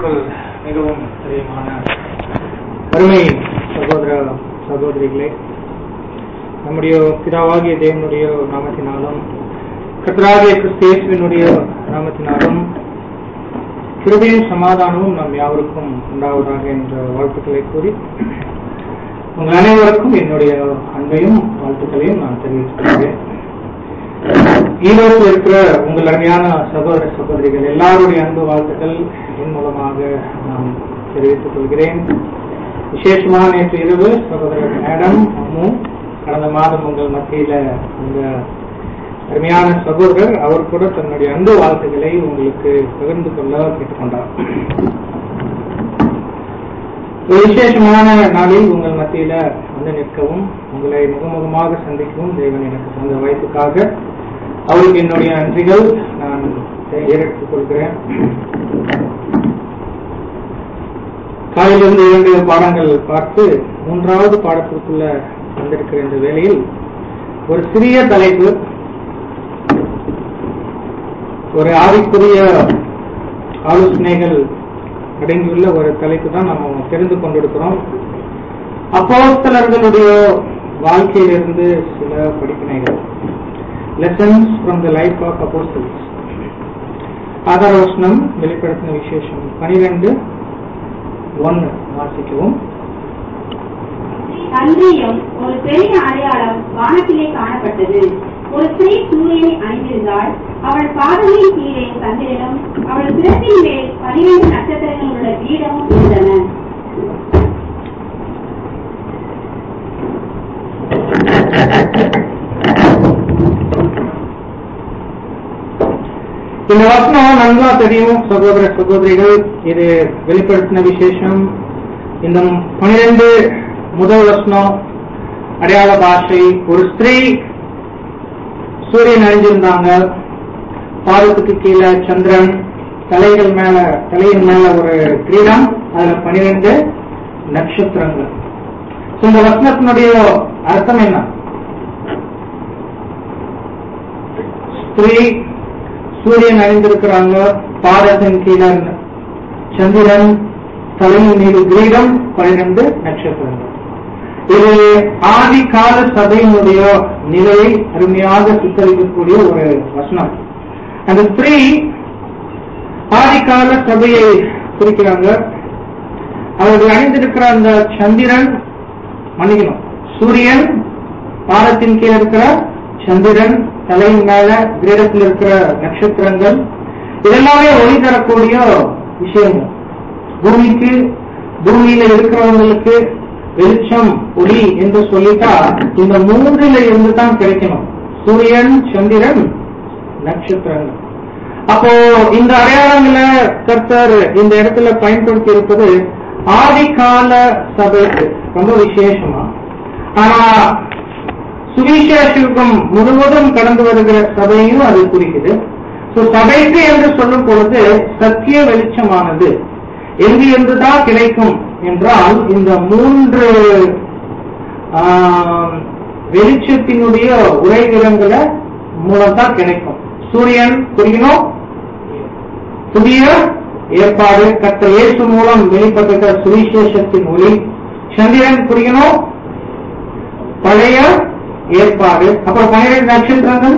உங்கள் மிகவும் பிரியமான அருமை சகோதர சகோதரிகளே நம்முடைய பிதாவாகிய தேவனுடைய நாமத்தினாலும் கர்த்தராகிய கிறிஸ்தேசுவினுடைய நாமத்தினாலும் கிருபையும் சமாதானமும் நம் யாவருக்கும் உண்டாவதாக என்ற வாழ்த்துக்களை கூறி உங்கள் அனைவருக்கும் என்னுடைய அன்பையும் வாழ்த்துக்களையும் நான் தெரிவித்துக் கொள்கிறேன் ஈரோட்டில் இருக்கிற உங்கள் அருமையான சகோதர சகோதரிகள் எல்லாருடைய அன்பு வாழ்த்துக்கள் என் மூலமாக நான் தெரிவித்துக் கொள்கிறேன் விசேஷமாக நேற்று இரவு சகோதரர் மேடம் அம்மு கடந்த மாதம் உங்கள் மத்தியில அந்த அருமையான சகோதரர் அவர் கூட தன்னுடைய அன்பு வாழ்த்துக்களை உங்களுக்கு பகிர்ந்து கொள்ள கேட்டுக்கொண்டார் ஒரு விசேஷமான நாளில் உங்கள் மத்தியில வந்து நிற்கவும் உங்களை முகமுகமாக சந்திக்கவும் தேவன் எனக்கு தந்த வாய்ப்புக்காக அவருக்கு என்னுடைய நன்றிகள் நான் ஏறெடுத்துக் கொள்கிறேன் காலையிலிருந்து இரண்டு பாடங்கள் பார்த்து மூன்றாவது பாடத்திற்குள்ள வந்திருக்கிற இந்த வேளையில் ஒரு சிறிய தலைப்பு ஒரு ஆவிக்குரிய ஆலோசனைகள் அடங்கியுள்ள ஒரு தலைப்பு தான் நம்ம தெரிந்து கொண்டிருக்கிறோம் அப்போஸ்தலர்களுடைய வாழ்க்கையிலிருந்து சில படிப்பினைகள் lessons from the life of apostles ஆதாரவசனம் வெளிப்படுத்தின விசேஷம் பனிரெண்டு ஒன்னு வாசிக்கவும் அன்றியும் ஒரு பெரிய அடையாளம் வானத்திலே காணப்பட்டது ஒரு ஸ்திரீ சூரியனை அணிந்திருந்தாள் அவள் பாதங்களின் கீழே சந்திரனும் அவள் சிரத்தின் மேல் பனிரெண்டு நட்சத்திரங்கள் உள்ள வீடமும் இருந்தன இந்த வசனம் நன்கா தெரியும் சகோதர சகோதரிகள் இது வெளிப்படுத்தின விசேஷம் இந்த பனிரெண்டு முதல் வசனம் அடையாள பாஷை ஒரு ஸ்திரீ சூரியன் அழிஞ்சிருந்தாங்க பாதத்துக்கு கீழே சந்திரன் தலைகள் மேல தலையின் மேல ஒரு கிரீடம் அதுல பனிரெண்டு நட்சத்திரங்கள் So, இந்த வசனத்தினுடைய அர்த்தம் என்ன ஸ்திரீ சூரியன் அணிந்திருக்கிறாங்க பாதத்தின் கீழே சந்திரன் தலையின் மீது கிரீடம் பன்னிரண்டு நட்சத்திரங்கள் இது ஆதி கால சபையினுடைய நிலையை அருமையாக சித்தரிக்கக்கூடிய ஒரு வசனம் அந்த ஸ்திரீ ஆதி கால சபையை குறிக்கிறாங்க அவர்கள் அணிந்திருக்கிற அந்த சந்திரன் மன்னிக்கணும் சூரியன் பாதத்தின் கீழே இருக்கிற சந்திரன் தலையின் மேல கிரீடத்தில் இருக்கிற நட்சத்திரங்கள் இதெல்லாமே ஒளி தரக்கூடிய விஷயங்கள் பூமிக்கு பூமியில இருக்கிறவங்களுக்கு வெளிச்சம் ஒளி என்று சொல்லிட்டா இந்த மூன்றில இருந்து தான் கிடைக்கணும் சூரியன் சந்திரன் நட்சத்திரங்கள் அப்போ இந்த அடையாளங்களை கர்த்தர் இந்த இடத்துல பயன்படுத்தி இருப்பது ஆதிகால சபைக்கு ரொம்ப விசேஷமா ஆனா சுவிசேஷம் முழுவதும் கடந்து வருகிற சபையும் அது குறிக்குது So, சபைக்கு என்று சொல்லும் பொழுது சத்திய வெளிச்சமானது எங்கு இருந்துதான் கிடைக்கும் என்றால் இந்த மூன்று ஆம், வெளிச்சத்தினுடைய உரைவிடங்களை மூலம் தான் கிடைக்கும் சூரியன் புரியணும் புதிய ஏற்பாடு கத்த இயேசு மூலம் வெளிப்பட்ட சுவிசேஷத்தின் ஒளி சந்திரன் புரியணும் பழைய ஏற்பாடு அப்புறம் பன்னிரண்டு நட்சத்திரங்கள்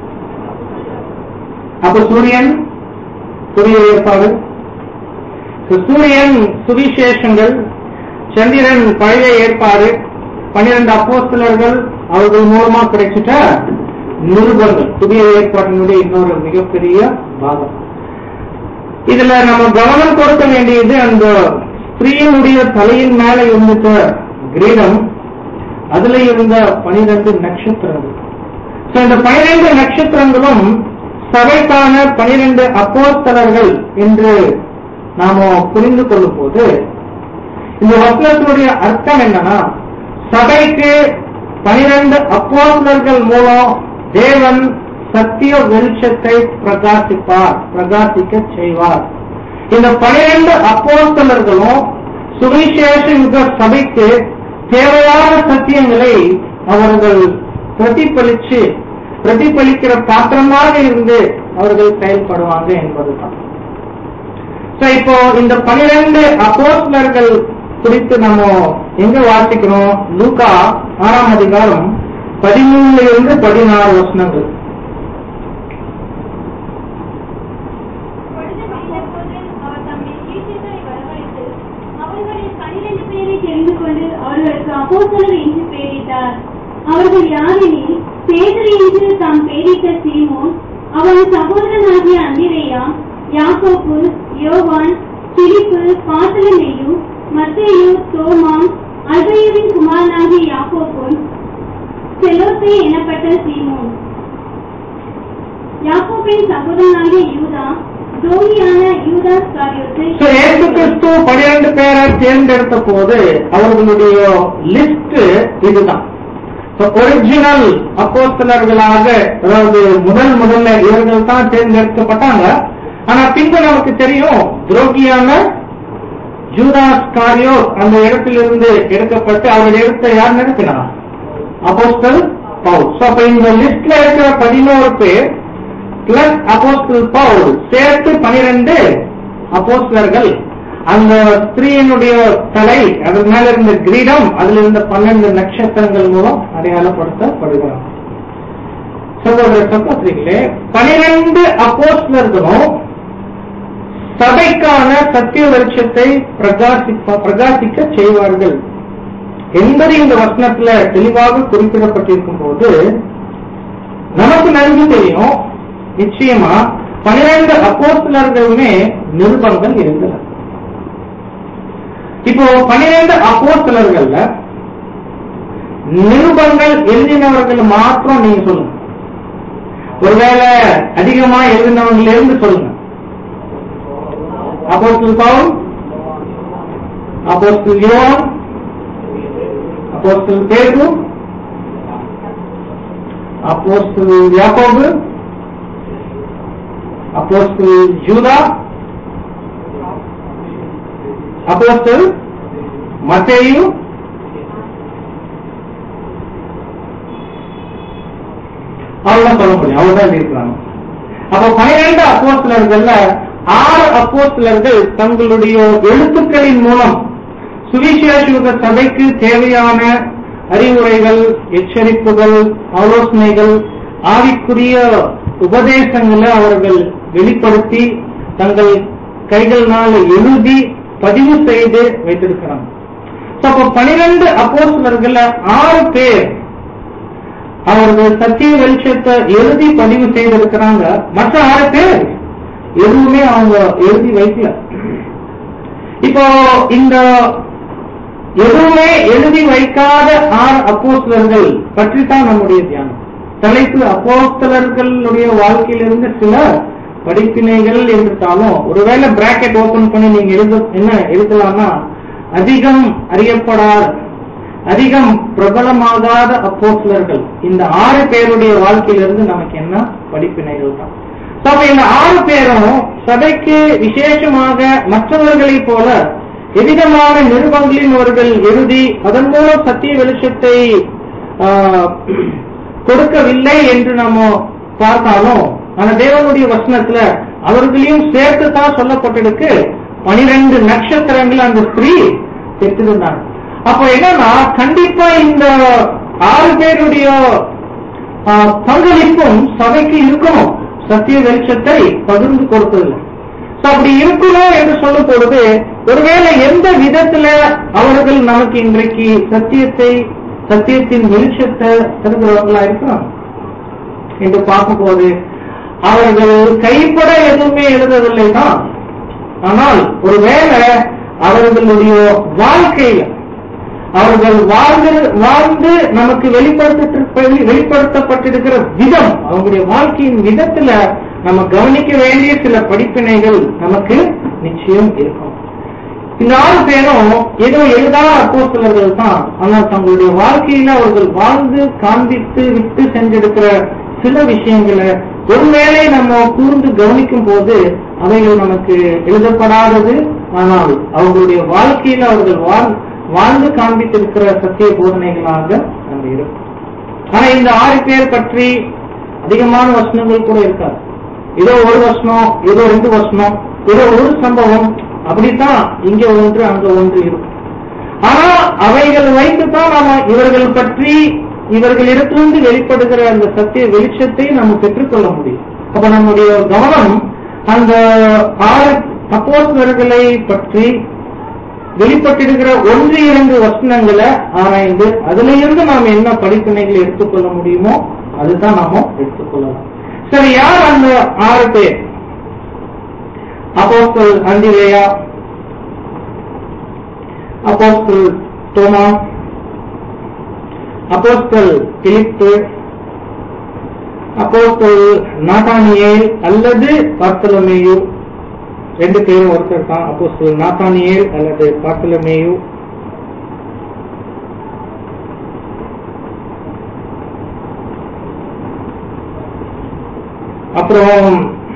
அப்ப சூரியன் புதிய ஏற்பாடு So, சூரியன் சுவிசேஷங்கள் சந்திரன் பழைய ஏற்பாடு பன்னிரண்டு அப்போஸ்தலர்கள் அவர்கள் மூலமா கிடைச்சிட்ட நிருபங்கள் புதிய ஏற்பாட்டினுடைய இன்னொரு மிகப்பெரிய பாகம் இதுல நம்ம கவனம் கொடுக்க வேண்டியது அந்த ஸ்திரீனுடைய தலையின் மேல இருந்துட்ட கிரீடம் அதுல இருந்த பனிரெண்டு நட்சத்திரங்கள் So, இந்த பனிரெண்டு நட்சத்திரங்களும் சபைக்கான பனிரெண்டு அப்போஸ்தலர்கள் என்று நாம புரிந்து கொள்ளும் போது இந்த வசனத்தினுடைய அர்த்தம் என்னன்னா சபைக்கு பனிரெண்டு அப்போஸ்தலர்கள் மூலம் தேவன் சத்திய வெளிச்சத்தை பிரகாசிப்பார் பிரகாசிக்க செய்வார் இந்த பனிரெண்டு அப்போஸ்தலர்களும் சுவிசேஷ யுக சபைக்கு தேவையான சத்தியங்களை அவர்கள் பிரதிபலிச்சு பிரதிபலிக்கிற பாத்திரமாக இருந்து அவர்கள் செயல்படுவாங்க என்பதுதான் So, இப்போ இந்த பனிரெண்டு அப்போஸ்லர்கள் குறித்து நம்ம எங்க வாசிக்கிறோம் லூகா ஆறாம் அதிகாரம் பதிமூணுல இருந்து பதினாறு வசனங்கள் பொழுது விடிந்தபோது அவர் தம்முடைய சீஷர்களை வரவழைத்து, அவர்களில் பன்னிரண்டு பேரை தெரிந்து கொண்டு அவர்களுக்கு அப்போஸ்தலர் என்று பெயரிட்டார். அவர்கள் யாரெனில் பேதுரு என்று தாம் பெயரிட்ட சீமோன் அவன் சகோதரனாகிய அந்திரேயா யாக்கோப்பு யோவான் பிலிப்பு பாத்தலமேயு மத்தேயு தோமா அல்பேயுவின் குமாரனாகிய யாக்கோப்பு செலோத்தே எனப்பட்ட சீமோன் யாக்கோபின் சகோதரனாகிய யூதா துரோகியான யூதாஸ் காரியோத்து So, இயேசு கிறிஸ்து பனிரெண்டு பேரை தேர்ந்தெடுத்த போது அவர்களுடைய லிஸ்ட் இதுதான் ஒரிஜினல் அப்போஸ்தலர்களாக அதாவது முதல் முதல்ல இவர்கள் தான் தேர்ந்தெடுக்கப்பட்டாங்க ஆனா பின்பு நமக்கு தெரியும் துரோகியான ஜூதாஸ் காரியோ அந்த இடத்திலிருந்து எடுக்கப்பட்டு அவர் எடுத்த யார் நினைக்கிறார் அப்போஸ்தல் பவுல் So, அப்ப இந்த லிஸ்ட்ல இருக்கிற பதினோரு பேர் பிளஸ் அப்போஸ்தல் பவுல் சேர்த்து பனிரெண்டு அப்போஸ்தலர்கள் அந்த ஸ்திரீயினுடைய தலை அது மேல இருந்த கிரீடம் அதுல இருந்த பன்னெண்டு நட்சத்திரங்கள் மூலம் அடையாளப்படுத்தப்படுகிறார் சகோதர சகோதரிகளே பனிரெண்டு அப்போஸ்தலர்களும் சபைக்கான சத்திய வெளிச்சத்தை பிரகாசிப்ப பிரகாசிக்க செய்வார்கள் என்பது இந்த வசனத்துல தெளிவாக குறிப்பிடப்பட்டிருக்கும் போது நமக்கு நன்கு தெரியும் நிச்சயமா பனிரெண்டு அப்போஸ்தலர்களுமே நிருபங்கள் இருந்தன இப்போ பனிரெண்டு அப்போஸ்தலர்கள்ல நிருபங்கள் எழுதினவர்கள் மாத்திரம் நீங்க சொல்லுங்க ஒருவேளை அதிகமா எழுதினவங்கள இருந்து சொல்லுங்க அப்போஸ்தல் பவுல் அப்போஸ்தல் யோவான் அப்போஸ்தல் பேரு அப்போஸ்தல் யாக்கோபு அப்போஸ்தல் யூதா அப்போஸ்தல் மத்தேயு அவ்வளவுதான் சொல்ல முடியும் அவ்வளவுதான் இருக்கிறாங்க அப்ப பனிரெண்டு அப்போஸ்தலர்கள்ல ஆறு அப்போஸ்தலர்கள் தங்களுடைய எழுத்துக்களின் மூலம் சுவிசேஷ சபைக்கு தேவையான அறிவுரைகள் எச்சரிப்புகள் ஆலோசனைகள் ஆவிக்குரிய உபதேசங்களை அவர்கள் வெளிப்படுத்தி தங்கள் கைகள்னால எழுதி பதிவு செய்து வைத்திருக்கிறாங்க So, அப்போ பனிரெண்டு அப்போஸ்தலர்கள்ல ஆறு பேர் அவர்கள் சத்திய வெளிச்சத்தை எழுதி பதிவு செய்திருக்கிறாங்க மற்ற ஆறு பேர் எதுவுமே அவங்க எழுதி வைக்கல இப்போ இந்த எதுவுமே எழுதி வைக்காத ஆறு அப்போஸ்தலர்கள் பற்றி தான் நம்முடைய தியானம் தலைப்பு அப்போஸ்தலர்களுடைய வாழ்க்கையிலிருந்து சில படிப்பினைகள் என்றாலும் ஒருவேளை பிராக்கெட் ஓபன் பண்ணி நீங்க எழுத என்ன எழுதலாம்னா அதிகம் அறியப்படாத அதிகம் பிரபலமாகாத அப்போஸ்தலர்கள் இந்த ஆறு பேருடைய வாழ்க்கையிலிருந்து நமக்கு என்ன படிப்பினைகள் தான் So, அப்ப இந்த ஆறு பேரும் சபைக்கு விசேஷமாக மற்றவர்களைப் போல எவ்விதமான நிருபங்களின் அவர்கள் எழுதி அதன் மூலம் சத்திய வெளிச்சத்தை ஆஹ், கொடுக்கவில்லை என்று நம்ம பார்த்தாலும் ஆனா தேவனுடைய வசனத்துல அவர்களையும் சேர்த்து தான் சொல்லப்பட்டிருக்கு பனிரெண்டு நட்சத்திரங்கள் அந்த ஸ்திரீ பெற்றிருந்தாங்க அப்ப என்னன்னா கண்டிப்பா இந்த ஆறு பேருடைய ஆஹ், பங்களிப்பும் சபைக்கு இருக்கணும் சத்திய வெளிச்சத்தை பகிர்ந்து கொடுப்பதில்லை So, அப்படி இருக்கணும் என்று சொல்லும் பொழுது ஒருவேளை எந்த விதத்துல அவர்கள் நமக்கு இன்றைக்கு சத்தியத்தை சத்தியத்தின் வெளிச்சத்தை தருகிறவர்களா இருக்கிறாங்க என்று பார்க்கும்போது அவர்கள் கைப்பட எதுவுமே எழுதவில்லை தான் ஆனால் ஒருவேளை அவர்களுடைய வாழ்க்கையில அவர்கள் வாழ்ந்து வாழ்ந்து நமக்கு வெளிப்படுத்த வெளிப்படுத்தப்பட்டிருக்கிற விதம் அவங்களுடைய வாழ்க்கையின் விதத்துல நம்ம கவனிக்க வேண்டிய சில படிப்பினைகள் நமக்கு நிச்சயம் இருக்கும் இந்த ஆறு பேரும் ஏதோ எழுதாத அப்போஸ்தலர்கள் தான் ஆனால் தங்களுடைய வாழ்க்கையில அவர்கள் வாழ்ந்து காண்பித்து விட்டு சென்றிருக்கிற சில விஷயங்களை ஒருவேளை நம்ம கூர்ந்து கவனிக்கும் போது அவைகள் நமக்கு எழுதப்படாதது ஆனால் அவர்களுடைய வாழ்க்கையில அவர்கள் வாழ் வாழ்ந்து காண்பித்திருக்கிற சத்திய போதனைகளாக அங்க இருக்கும் ஆனா இந்த ஆறு பேர் பற்றி அதிகமான வசனங்கள் கூட இருக்காது ஏதோ ஒரு வருஷம் ஏதோ ரெண்டு வருஷம் ஏதோ ஒரு சம்பவம் அப்படித்தான் இங்க ஒன்று அங்க ஒன்று இருக்கும் ஆனா அவைகள் வைத்துதான் நாம இவர்கள் பற்றி இவர்களிடத்திலிருந்து வெளிப்படுகிற அந்த சத்திய வெளிச்சத்தை நம்ம பெற்றுக்கொள்ள முடியும் அப்ப நம்முடைய கவனம் அந்த ஆறு அப்போஸ்தலர்களை பற்றி வெளிப்பட்டிருக்கிற ஒன்று இரண்டு வசனங்களை ஆராய்ந்து அதுல இருந்து நாம் என்ன படிப்பினைகளை எடுத்துக்கொள்ள முடியுமோ அதுதான் நாம எடுத்துக்கொள்ளலாம் சரி யார் அந்த ஆறு பேர் அப்போஸ்தல் அந்திரேயா அப்போஸ்தல் தோமா அப்போஸ்தல் பிலிப்பு அப்போஸ்தல் நாட்டானியேல் அல்லது பார்த்தலமேயு ரெண்டு பேரும் ஒருத்தர் தான் அப்போஸ்தல் நாத்தானியேல் அல்லது பார்த்தலமேயு அப்புறம்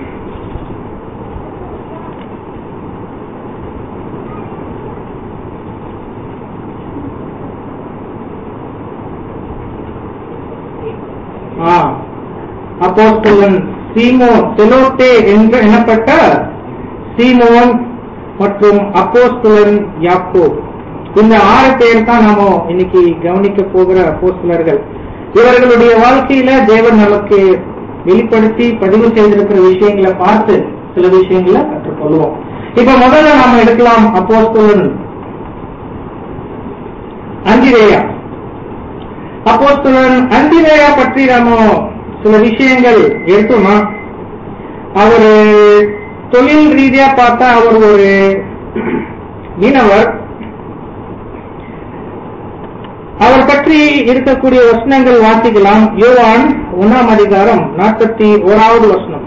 ஆ, அப்போஸ்தலன் சீமோன் செலோத்தே என்று எனப்பட்ட சீமோன் மற்றும் அப்போஸ்தலன் யாக்கோ இந்த ஆறு பேர் தான் நாம இன்னைக்கு கவனிக்க போகிற அப்போஸ்தலர்கள் இவர்களுடைய வாழ்க்கையில தேவன் நமக்கு வெளிப்படுத்தி பதிவு செய்திருக்கிற விஷயங்களை பார்த்து சில விஷயங்களை கற்றுக்கொள்வோம் இப்ப முதல்ல நாம எடுக்கலாம் அப்போஸ்தலன் அந்திரேயா அப்போஸ்தலன் அந்திரேயா பற்றி நாம சில விஷயங்கள் எடுத்தோமா அவர் தொழில் ரீதியா பார்த்தா அவர் ஒரு மீனவர் அவர் பற்றி இருக்கக்கூடிய வசனங்கள் வாசிக்கலாம் யோவான் ஒன்னாம் அதிகாரம் நாற்பத்தி ஓராவது வசனம்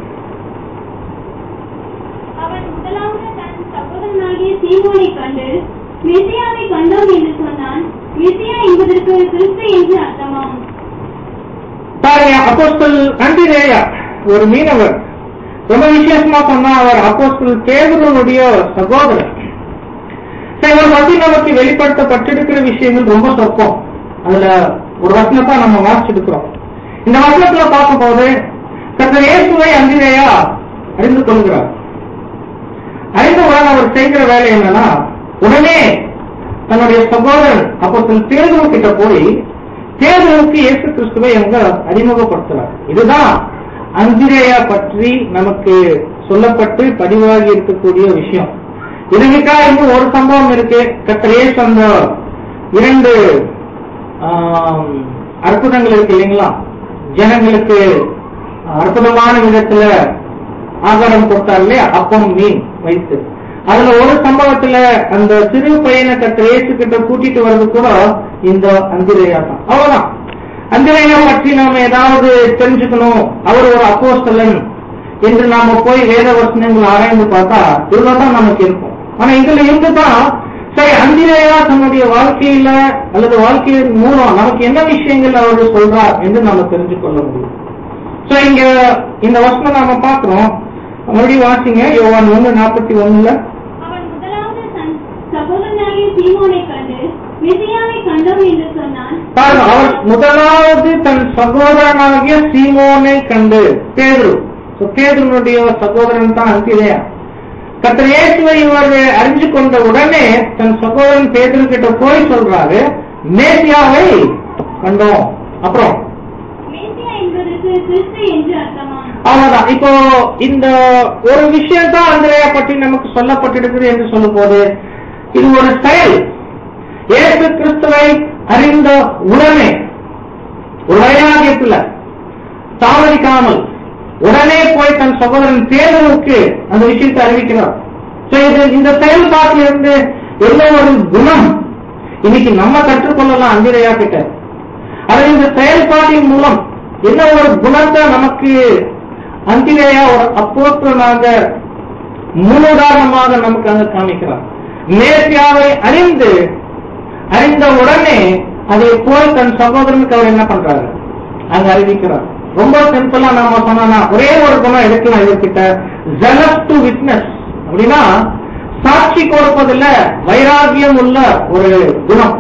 அவன் முதலாவது தன் சகோதரனாகிய சீமோனை கண்டு மெசியாவை கண்டோம் என்று சொன்னான் மெசியா என்பதற்கு கிறிஸ்து என்று அர்த்தமாம் பாருங்க அப்போஸ்தல் அந்திரேயா ஒரு மீனவர் ரொம்ப விசேஷமா சொன்னா அவர் அப்போஸ்தல் பேதுருடைய சகோதரர் சரி, இவர் பத்தி நமக்கு வெளிப்படுத்தப்பட்டிருக்கிற விஷயங்கள் ரொம்ப சொற்பம் அதுல ஒரு வசனத்தை நம்ம வாசிச்சிருக்கிறோம் இந்த வசனத்துல பார்க்கும்போது கர்த்தர் இயேசுவை அந்திரேயா அறிந்து கொள்கிறார் அறிந்தவுடன் அவர் செய்கிற வேலை என்னன்னா உடனே தன்னுடைய சகோதரன் அப்போஸ்தலன் பேதுரு கிட்ட போய் பேதுருவுக்கு இயேசு கிறிஸ்துவை அவங்க அறிமுகப்படுத்துறார் இதுதான் அந்திரேயா பற்றி நமக்கு சொல்லப்பட்டு பதிவாகி இருக்கக்கூடிய விஷயம் இதுக்கா இன்னும் ஒரு சம்பவம் இருக்கு கர்த்தர் இயேசு அந்த இரண்டு ஆம், அற்புதங்கள் இருக்கு இல்லைங்களா ஜனங்களுக்கு அற்புதமான விதத்துல ஆகாரம் கொடுத்தார் இல்லையா அப்பம் மீன் வைத்து அதுல ஒரு சம்பவத்துல அந்த சிறு பையனை கர்த்தர் இயேசு கிட்ட கூட்டிட்டு வர்றது கூட இந்த அந்திரேயா தான் அவ்வளவுதான் அந்திரேயா பற்றி நாம ஏதாவது தெரிஞ்சுக்கணும் அவர் ஒரு அப்போஸ்தலன் என்று நாம போய் வேத வசனங்கள் ஆராய்ந்து பார்த்தா இதுதான் தான் நமக்கு இருக்கும் ஆனா இதுல இருந்துதான் சரி அந்திரேயா தன்னுடைய வாழ்க்கையில அல்லது வாழ்க்கையின் மூலம் நமக்கு என்ன விஷயங்கள் அவர் சொல்றார் என்று நாம தெரிஞ்சு கொள்ள முடியும் சோ இங்க இந்த வசனம் நாம பாக்குறோம் மறுபடியும் வாசிங்க யோவான் ஒண்ணு நாற்பத்தி ஒண்ணுல அவன் முதலாவது தன் சகோதரனாகிய சீமோனை கண்டு மெசியாவை கண்டோம் என்று சொன்னான் பாருங்க அவர் முதலாவது தன் சகோதரனாகிய சீமோனை கண்டு பேதுரு So, பேதுருனுடைய சகோதரன் தான் அந்திரேயா கர்த்தர் இயேசுவை இவர் அறிஞ்சு கொண்ட உடனே தன் சகோதரன் பேதுரு கிட்ட போய் சொல்றாரு மேசியாவை கண்டோம் அப்புறம் மெசியா என்பதற்கு கிறிஸ்து என்று அர்த்தமாம் அவ்வளவுதான் இப்போ இந்த ஒரு விஷயம் தான் அந்திரேயா பற்றி நமக்கு சொல்லப்பட்டிருக்குது என்று சொல்லும் போது இது ஒரு செயல் இயேசு கிறிஸ்துவை அறிந்த உடனே ஒரு வயதாகியத்துல தாமதிக்காமல் உடனே போய் தன் சகோதரன் தேர்தலுக்கு அந்த விஷயத்தை அறிவிக்கிறார் So, இது இந்த செயல்பாட்டில் இருந்து என்ன ஒரு குணம் இன்னைக்கு நம்ம கற்றுக்கொள்ளலாம் அந்திரையா கிட்ட அது இந்த செயல்பாட்டின் மூலம் என்ன ஒரு குணத்தை நமக்கு அந்திரையா ஒரு அப்போஸ்தலனாக முன்னுதாரணமாக நமக்கு அங்க காமிக்கிறார் மேசியாவை அறிந்து அறிந்த உடனே அதை போய் தன் சகோதரனுக்கு அவர் என்ன பண்றாரு அங்க அறிவிக்கிறார் ரொம்ப சிம்பிளா நாம சொன்னா ஒரே ஒரு குணம் எடுக்கலாம் இதற்கிட்ட ஜெலஸ் டு விட்னஸ் அப்படின்னா சாட்சி கொடுப்பதில் வைராகியம் உள்ள ஒரு குணம்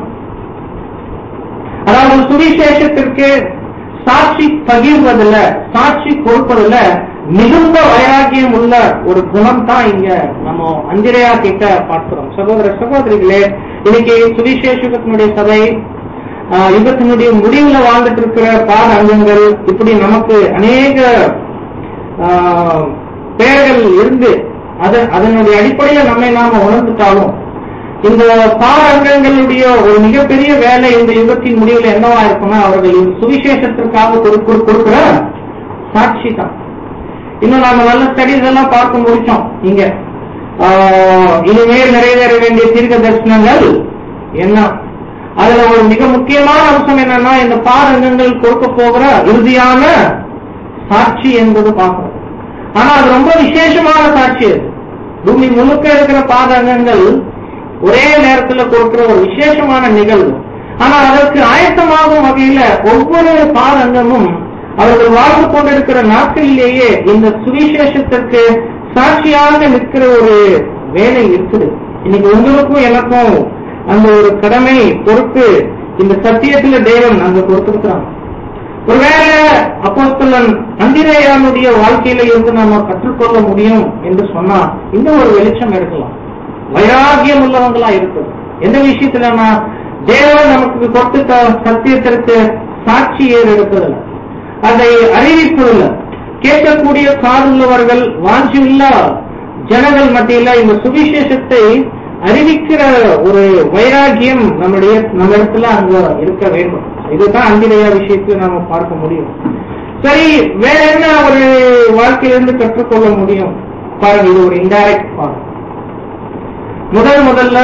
அதாவது சுவிசேஷத்திற்கு சாட்சி பகிர்வதில் சாட்சி கொடுப்பதில் மிகுந்த வைராக்கியம் உள்ள ஒரு குணம் தான் இங்க நம்ம அந்திரையா கிட்ட பார்க்கிறோம் சகோதர சகோதரிகளே இன்னைக்கு சுவிசேஷத்தினுடைய சபை ஆஹ், யுகத்தினுடைய முடிவுல வாழ்ந்துட்டு இருக்கிற பாத அங்கங்கள் இப்படி நமக்கு அநேக ஆஹ், பெயர்கள் இருந்து அது அதனுடைய அடிப்படையில் நம்மை நாம உணர்ந்துட்டாலும் இந்த பாத அங்கங்களுடைய ஒரு மிகப்பெரிய வேலை இந்த யுகத்தின் முடிவுல என்னவா இருக்கும்னா அவர்கள் சுவிசேஷத்திற்காக கொடுக்க- கொடுக்கிற சாட்சி தான் இன்னும் நாம நல்ல ஸ்டடிஸ் எல்லாம் பார்க்க முடிச்சோம் இங்க ஆஹ், இனிமேல் நிறைவேற வேண்டிய தீர்க்க தரிசனங்கள் என்ன அதுல ஒரு மிக முக்கியமான அம்சம் என்னன்னா இந்த பாரங்கங்கள் கொடுக்க போகிற இறுதியான சாட்சி என்பது பார்க்கிறோம் ஆனா அது ரொம்ப விசேஷமான சாட்சி அது பூமி முழுக்க இருக்கிற பாதகங்கள் ஒரே நேரத்துல கொடுக்கிற ஒரு விசேஷமான நிகழ்வு ஆனா அதற்கு ஆயத்தமாகும் வகையில ஒவ்வொரு பாதங்கமும் அவர்கள் வாழ்ந்து கொண்டிருக்கிற நாட்களிலேயே இந்த சுவிசேஷத்திற்கு சாட்சியாக நிற்கிற ஒரு வேலை இருக்குது இன்னைக்கு உங்களுக்கும் எனக்கும் அந்த ஒரு கடமை பொறுப்பு இந்த சத்தியத்துல தேவன் அங்க கொடுத்திருக்கிறான் ஒருவேளை அப்போஸ்தலன் அந்திரேயானுடைய வாழ்க்கையில இருந்து நாம கற்றுக்கொள்ள முடியும் என்று சொன்னா இன்னும் ஒரு வெளிச்சம் எடுக்கலாம் வைராகியம் உள்ளவங்களா இருக்கும் எந்த விஷயத்துலனா தேவன் நமக்கு கொடுத்த சத்தியத்திற்கு சாட்சி ஏறு எடுப்பதில்லை அதை அறிவிப்பதில்லை கேட்கக்கூடிய காதுள்ளவர்கள் வாஞ்சியுள்ள ஜனங்கள் மத்தியில இந்த சுவிசேஷத்தை அறிவிக்கிற ஒரு வைராகியம் நம்முடைய நம்ம இடத்துல அங்க இருக்க வேண்டும் இதுதான் அந்திரையா விஷயத்துல நாம பார்க்க முடியும் சரி வேற என்ன ஒரு வாழ்க்கையிலிருந்து கற்றுக்கொள்ள முடியும் பாருங்க இது ஒரு இன்டைரக்ட் பாருங்க முதல் முதல்ல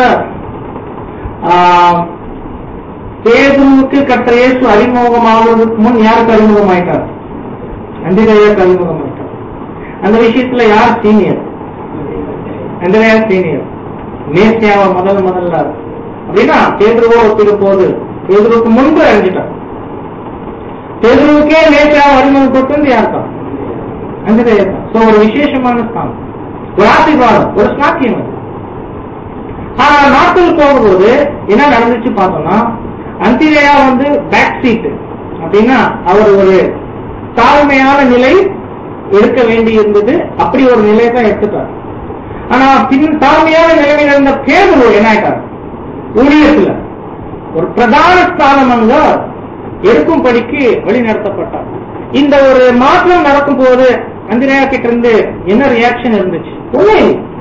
ஆஹ், பேதுருவுக்கு கற்ற இயேசு அறிமுகமாவதற்கு முன் யாருக்கு அறிமுகமாயிட்டார் அந்திரையாக்கு அறிமுகமாயிட்டார் அந்த விஷயத்துல யார் சீனியர் அந்திரையா சீனியர் மேசியாவை முதல் முதல்ல அப்படின்னா பேதுருவோ ஒப்பிடு போது பேதுருவுக்கு முன்பு அறிஞ்சிட்டார் பேதுருவுக்கே மேசியாவை அறிமுகப்படுத்துறது யார் தான் அந்திரையா தான் So, ஒரு விசேஷமான ஸ்தானம் ஒரு ஆசீர்வாதம் ஒரு ஸ்நாக்கியம் அது ஆனா நாட்கள் போகும்போது என்ன நடந்துச்சு பார்த்தோம்னா அந்திரையா வந்து பேக் சீட் அப்படின்னா அவர் ஒரு தாழ்மையான நிலை எடுக்க வேண்டி இருந்தது அப்படி ஒரு நிலையை தான் எடுத்துட்டார் ஆனா பின் தாழ்மையான நிலைமையில் இருந்த பேதுரு என்ன ஆயிட்டார் ஊழியத்துல ஒரு பிரதான ஸ்தானம் அங்க எடுக்கும்படிக்கு வழிநடத்தப்பட்டார் இந்த ஒரு மாற்றம் நடக்கும் போது அந்திரையா கிட்ட இருந்து என்ன ரியாக்ஷன் இருந்துச்சு உண்மை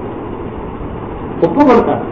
ஒப்பு கொடுத்தார்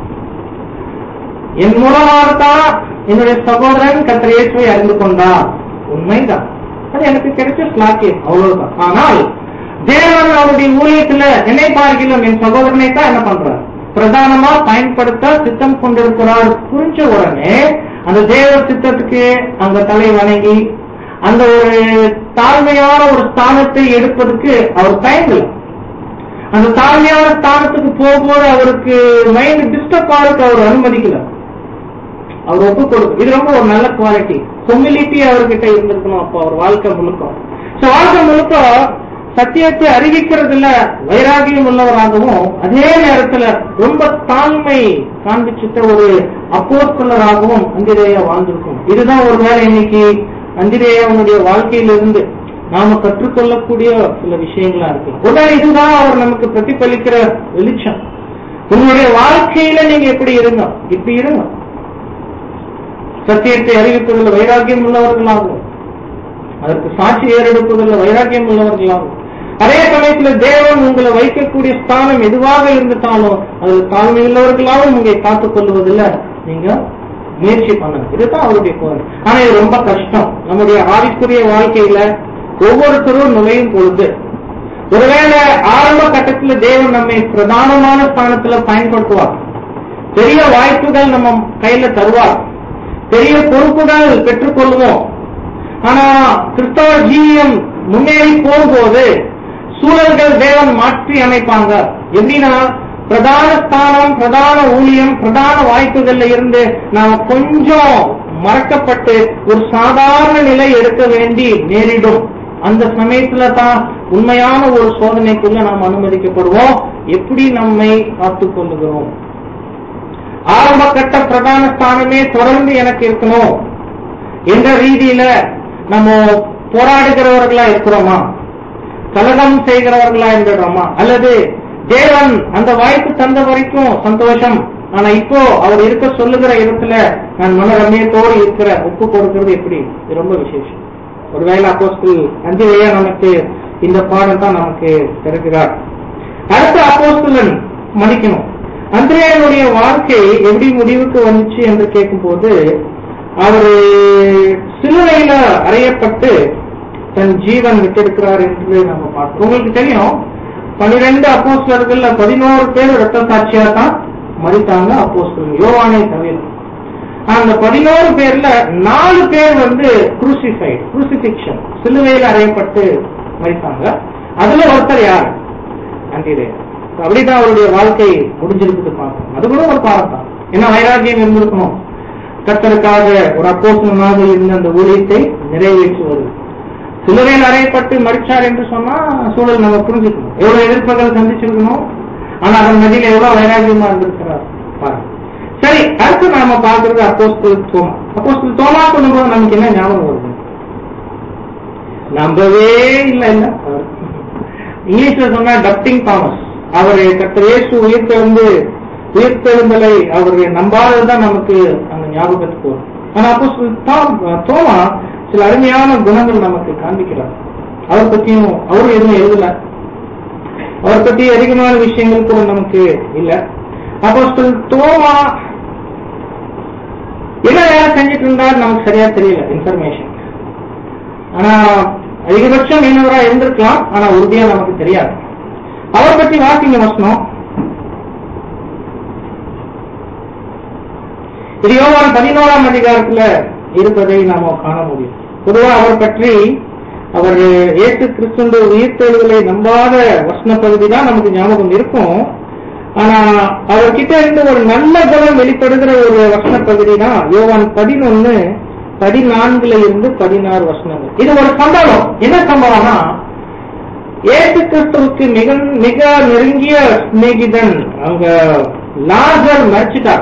என் மூலமாகத்தான் என்னுடைய சகோதரன் கத்திர இயேசுவை அறிந்து கொண்டார் உண்மைதான் அது எனக்கு கிடைச்ச ஸ்லாக்கியம் அவ்வளவுதான் ஆனால் தேவன் அவருடைய ஊழியத்துல என்னை பார்க்கலாம் என் சகோதரனை தான் என்ன பண்றார் பிரதானமா பயன்படுத்த சித்தம் கொண்டிருக்கிறார் புரிஞ்ச உடனே அந்த தேவ சித்தத்துக்கு அங்க தலை வணங்கி அந்த ஒரு தாழ்மையான ஒரு ஸ்தானத்தை எடுப்பதற்கு அவர் தயங்கல அந்த தாழ்மையான ஸ்தானத்துக்கு போகும்போது அவருக்கு மைண்ட் டிஸ்டர்ப் ஆகிறதுக்கு அவர் அனுமதிக்கல அவர் ஒப்பு கொடுக்கும் இது ரொம்ப ஒரு நல்ல குவாலிட்டி ஹொமிலிட்டி அவர்கிட்ட இருந்திருக்கணும் அப்போ அவர் வாழ்க்கை முழுக்க So, வாழ்க்கை முழுக்க சத்தியத்தை அறிவிக்கிறதுல வைராகியம் உள்ளவராகவும் அதே நேரத்துல ரொம்ப தாழ்மை காண்பிச்சிட்ட ஒரு அப்போஸ்தலராகவும் அந்திரேயா வாழ்ந்திருக்கும் இதுதான் ஒரு வேளை இன்னைக்கு அந்திரேயாவுடைய வாழ்க்கையிலிருந்து நாம கற்றுக்கொள்ளக்கூடிய சில விஷயங்களா இருக்கு உடனே இதுதான் அவர் நமக்கு பிரதிபலிக்கிற வெளிச்சம் உங்களுடைய வாழ்க்கையில நீங்க எப்படி இருங்க இப்படி இருங்க சத்தியத்தை அறிவிப்பதில் வைராக்கியம் உள்ளவர்களாகும் அதற்கு சாட்சி ஏறெடுப்பதில் வைராக்கியம் உள்ளவர்களாகும் அதே சமயத்துல தேவன் உங்களை வைக்கக்கூடிய ஸ்தானம் எதுவாக இருந்துட்டாலும் அதில் தாழ்மை உள்ளவர்களாகவும் உங்களை காத்துக் கொள்வதில் நீங்க முயற்சி பண்ணுங்க இதுதான் அவருடைய கோரிக்கை ஆனா இது ரொம்ப கஷ்டம் நம்முடைய ஆவிக்குரிய வாழ்க்கையில ஒவ்வொருத்தரும் நுழையும் பொழுது ஒருவேளை ஆரம்ப கட்டத்துல தேவன் நம்மை பிரதானமான ஸ்தானத்துல பயன்படுத்துவார் பெரிய வாய்ப்புகள் நம்ம கையில தருவார் பெரிய பொறுப்புகள் பெற்றுக்கொள்வோம் ஆனா கிறிஸ்தவ ஜீவியம் முன்னேறி போகும்போது சூழல்கள் தேவன் மாற்றி அமைப்பாங்க எப்படின்னா பிரதான ஸ்தானம் பிரதான ஊழியம் பிரதான வாய்ப்புகள்ல இருந்து நாம கொஞ்சம் மறக்கப்பட்டு ஒரு சாதாரண நிலை எடுக்க வேண்டி நேரிடும் அந்த சமயத்துல தான் உண்மையான ஒரு சோதனைக்குள்ள நாம் அனுமதிக்கப்படுவோம் எப்படி நம்மை காத்துக் கொள்ளுகிறோம் ஆரம்ப கட்ட பிரதான ஸ்தானமே தொடர்ந்து எனக்கு இருக்கணும் என்ற ரீதியில நம்ம போராடுகிறவர்களா இருக்கிறோமா கலகம் செய்கிறவர்களா இருந்துடுறோமா அல்லது தேவன் அந்த வாய்ப்பு தந்த வரைக்கும் சந்தோஷம் ஆனா இப்போ அவர் இருக்க சொல்லுகிற இடத்துல நான் மனரம்யத்தோடு இருக்கிற ஒப்பு கொடுக்கிறது எப்படி இது ரொம்ப விசேஷம் ஒருவேளை அப்போஸ்தல் அஞ்சு வழியா நமக்கு இந்த பாடம் தான் நமக்கு திறக்கிறார் அடுத்த அப்போஸ்தலன் மன்னிக்கணும் அந்திரேயனுடைய வாழ்க்கை எப்படி முடிவுக்கு வந்துச்சு என்று கேட்கும்போது அவர் சிலுவையில அறையப்பட்டு தன் ஜீவன் விட்டிருக்கிறார் என்று நம்ம பார்க்கிறோம் உங்களுக்கு தெரியும் பன்னிரெண்டு அப்போஸ்தலர்கள்ல பதினோரு பேர் ரத்த சாட்சியா தான் மறித்தாங்க அப்போஸ்தலர் யோவானை தவிர அந்த பதினோரு பேர்ல நாலு பேர் வந்து குரூசிஃபைட் குரூசிபிக்ஷன் சிலுவையில் அறையப்பட்டு மறித்தாங்க அதுல ஒருத்தர் யார் அன்றிலே அப்படிதான் அவருடைய வாழ்க்கை முடிஞ்சிருக்குது பார்க்கணும் அது கூட ஒரு பாடம் தான் என்ன வைராக்கியம் இருந்திருக்கணும் கர்த்தருக்காக ஒரு அப்போசனமாக இருந்த அந்த ஊழியத்தை நிறைவேற்றுவது சிலுவையில் அறையப்பட்டு மறிச்சார் என்று சொன்னா சூழல் நம்ம புரிஞ்சுக்கணும் எவ்வளவு எதிர்ப்புகளை சந்திச்சிருக்கணும் ஆனா அதன் மத்தியில் எவ்வளவு வைராக்கியமா இருந்திருக்கிறார் பாருங்க சரி அடுத்து நாம பாக்குறது அப்போஸ்தல் தோமா அப்போஸ்தல் தோமா சொல்லும்போது நமக்கு என்ன ஞாபகம் வருது நம்பவே இல்ல இல்ல இங்கிலீஷ்ல சொன்னா டப்டிங் தாமஸ் அவர் கர்த்தர் இயேசு உயிர்த்தெழுந்து உயிர்த்தெழுந்தலை அவர் நம்பாததுதான் நமக்கு அந்த ஞாபகத்துக்கு வரும் ஆனா அப்போ தோமா சில அருமையான குணங்கள் நமக்கு காண்பிக்கிறார் அவர் பத்தியும் அவரும் எதுவும் எழுதல அவர் பத்தி அதிகமான விஷயங்கள் கூட நமக்கு இல்ல அப்போ தோமா என்ன வேலை செஞ்சுட்டு இருந்தார் நமக்கு சரியா தெரியல இன்ஃபர்மேஷன் ஆனா அதிகபட்சம் மீனவரா இருந்திருக்கலாம் ஆனா உறுதியா நமக்கு தெரியாது அவர் பத்தி வாசிங்க வசனம் இது யோவான் பதினோராம் அதிகாரத்துல இருப்பதை நாம காண முடியும் பொதுவா அவர் பற்றி அவர் இயேசு கிறிஸ்துவ உயிர்த்தெழுதலை நம்பாத வசன பகுதி தான் நமக்கு ஞாபகம் இருக்கும் ஆனா அவர்கிட்ட இருந்து ஒரு நல்ல குணம் வெளிப்படுகிற ஒரு வசன பகுதி தான் யோவான் பதினொன்னு பதினான்குல இருந்து பதினாறு வசனங்கள் இது ஒரு சம்பவம் என்ன சம்பவம்னா ஏசு கிறிஸ்துவுக்கு மிக மிக நெருங்கிய சிநேகிதன் அங்க லாசர் மறைச்சிட்டார்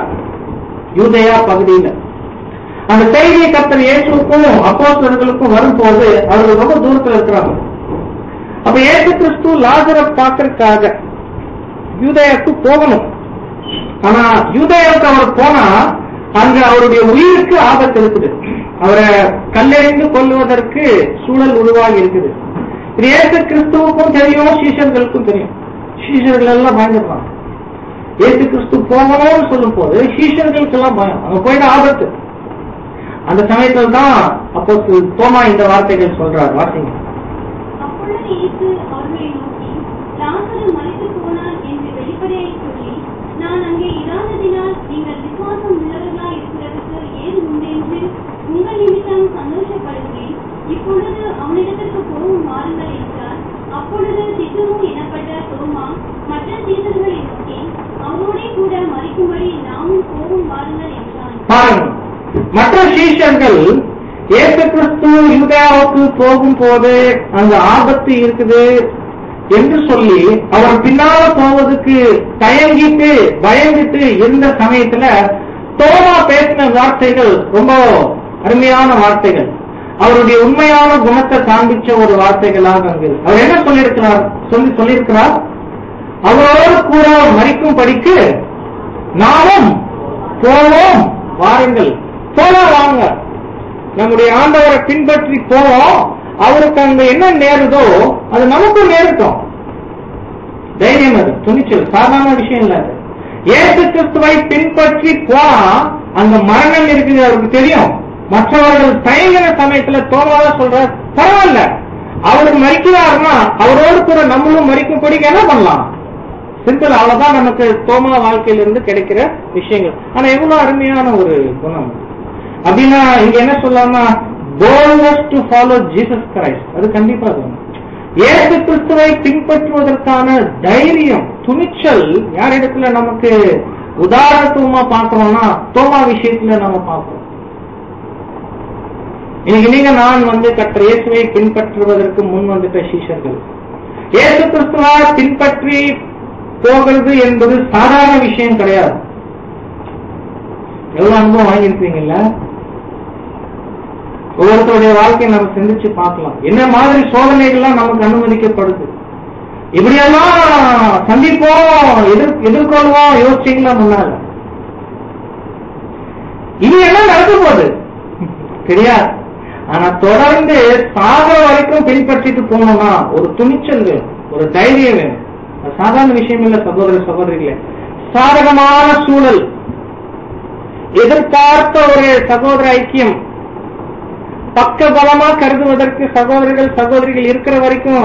யூதயா பகுதியில அந்த செய்தியை கத்தர் இயேசுக்கும் அப்போஸ்தலர்களுக்கும் வரும்போது அவர்கள் ரொம்ப தூரத்துல இருக்கிறாங்க அப்ப ஏசு கிறிஸ்து லாசரை பார்க்கறதுக்காக யூதயாவுக்கு போகணும் ஆனா யூதயாவுக்கு அவர் போனா அங்க அவருடைய உயிருக்கு ஆபத்து இருக்குது அவரை கல்லெறிந்து கொல்லுவதற்கு சூழல் உருவாகி இருக்குது இது ஏசு கிறிஸ்துவுக்கும் தெரியும் சீஷர்களுக்கும் தெரியும் சீஷர்கள் எல்லாம் பயந்துடுறாங்க ஏசு கிறிஸ்து போகணும்னு சொல்லும் போது சீஷர்களுக்கு எல்லாம் பயம் அங்க போயிட ஆபத்து அந்த சமயத்தில் தான் அப்போ தோமா இந்த வார்த்தைகள் சொல்றார் வாசிங்க அப்பொழுது இயேசு அவர்களை நோக்கி லாசரு மரித்து போனான் என்று வெளிப்படையை சொல்லி நான் அங்கே இராததினால் நீங்கள் விசுவாசம் உள்ளவர்களாய் இருக்கிறதுக்கு ஏது உண்டென்று உங்கள் நிமித்தம் சந்தோஷப்படுகிறேன் இப்பொழுது அவனிடத்திற்கு போகும் வாருங்கள் என்றார் அப்பொழுது திட்டுமு எனப்பட்ட தோமா மற்ற சீசர்களை நோக்கி அவனோடே கூட மறிக்கும்படி நாமும் போகும் வாருங்கள் என்றான் பாருங்க மற்ற சீஷர்கள் இயேசு கிறிஸ்து யூதாவுக்கு போகும்போது அங்க ஆபத்து இருக்குது என்று சொல்லி அவர் பின்னால போவதுக்கு தயங்கிட்டு பயந்துட்டு இருந்த சமயத்துல தோமா பேசின வார்த்தைகள் ரொம்ப அருமையான வார்த்தைகள் அவருடைய உண்மையான குணத்தை காண்பிச்ச ஒரு வார்த்தைகளாக அங்கு இருக்கு. அவர் என்ன சொல்லியிருக்கிறார் சொல்லி சொல்லியிருக்கிறார் அவரோடு கூட மறிக்கும் படிக்கு நாமும் போவோம் வாருங்கள் போலாம் வாங்க நம்முடைய ஆண்டவரை பின்பற்றி போவோம் அவருக்கு அங்க என்ன நேருதோ அது நமக்கும் நேரட்டும் தைரியம் அது துணிச்சல் சாதாரண விஷயம் இல்ல அது ஏசு கிறிஸ்துவை பின்பற்றி போனா அங்க மரணம் இருக்குது அவருக்கு தெரியும் மற்றவர்கள் தயங்கின சமயத்துல தோமாவா சொல்ற பரவாயில்ல அவர் மறிக்கிறாருன்னா அவரோடு கூட நம்மளும் மறிக்கும்படி என்ன பண்ணலாம் சிம்பிள் அவ்வளவுதான் நமக்கு தோமா வாழ்க்கையிலிருந்து கிடைக்கிற விஷயங்கள் ஆனா எவ்வளவு அருமையான ஒரு குணம் அப்படின்னா இங்க என்ன சொல்லலாம்னா boldness to follow Jesus Christ அது கண்டிப்பா வேணும் ஏசு கிறிஸ்துவை பின்பற்றுவதற்கான தைரியம் துணிச்சல் யாரிடத்துல நமக்கு உதாரணத்துவமா பார்க்கிறோம்னா தோமா விஷயத்துல நம்ம பார்க்கிறோம் இன்னைக்கு நீங்க நான் வந்து கற்ற இயேசுவை பின்பற்றுவதற்கு முன் வந்துட்ட சீஷர்கள் இயேசு கிறிஸ்துவா பின்பற்றி போகிறது என்பது சாதாரண விஷயம் கிடையாது எவ்வளவு அனுபவம் வாங்கியிருப்பீங்கல்ல ஒவ்வொருத்தருடைய வாழ்க்கையை நம்ம சிந்திச்சு பார்க்கலாம் என்ன மாதிரி சோதனைகள்லாம் நமக்கு அனுமதிக்கப்படுது இப்படியெல்லாம் சந்திப்போம் எதிர் எதிர்கொள்வோம் யோசிச்சீங்களா முன்னால இனி என்ன நடக்க போகுது தெரியாது ஆனா தொடர்ந்து சாக வரைக்கும் பின்பற்றிட்டு போனோம்னா ஒரு துணிச்சல் வேணும் ஒரு தைரியம் வேணும் அது சாதாரண விஷயம் இல்ல சகோதர சகோதரிகளே சாதகமான சூழல் எதிர்பார்த்த ஒரு சகோதர ஐக்கியம் பக்க பலமா கருதுவதற்கு சகோதரர்கள் சகோதரிகள் இருக்கிற வரைக்கும்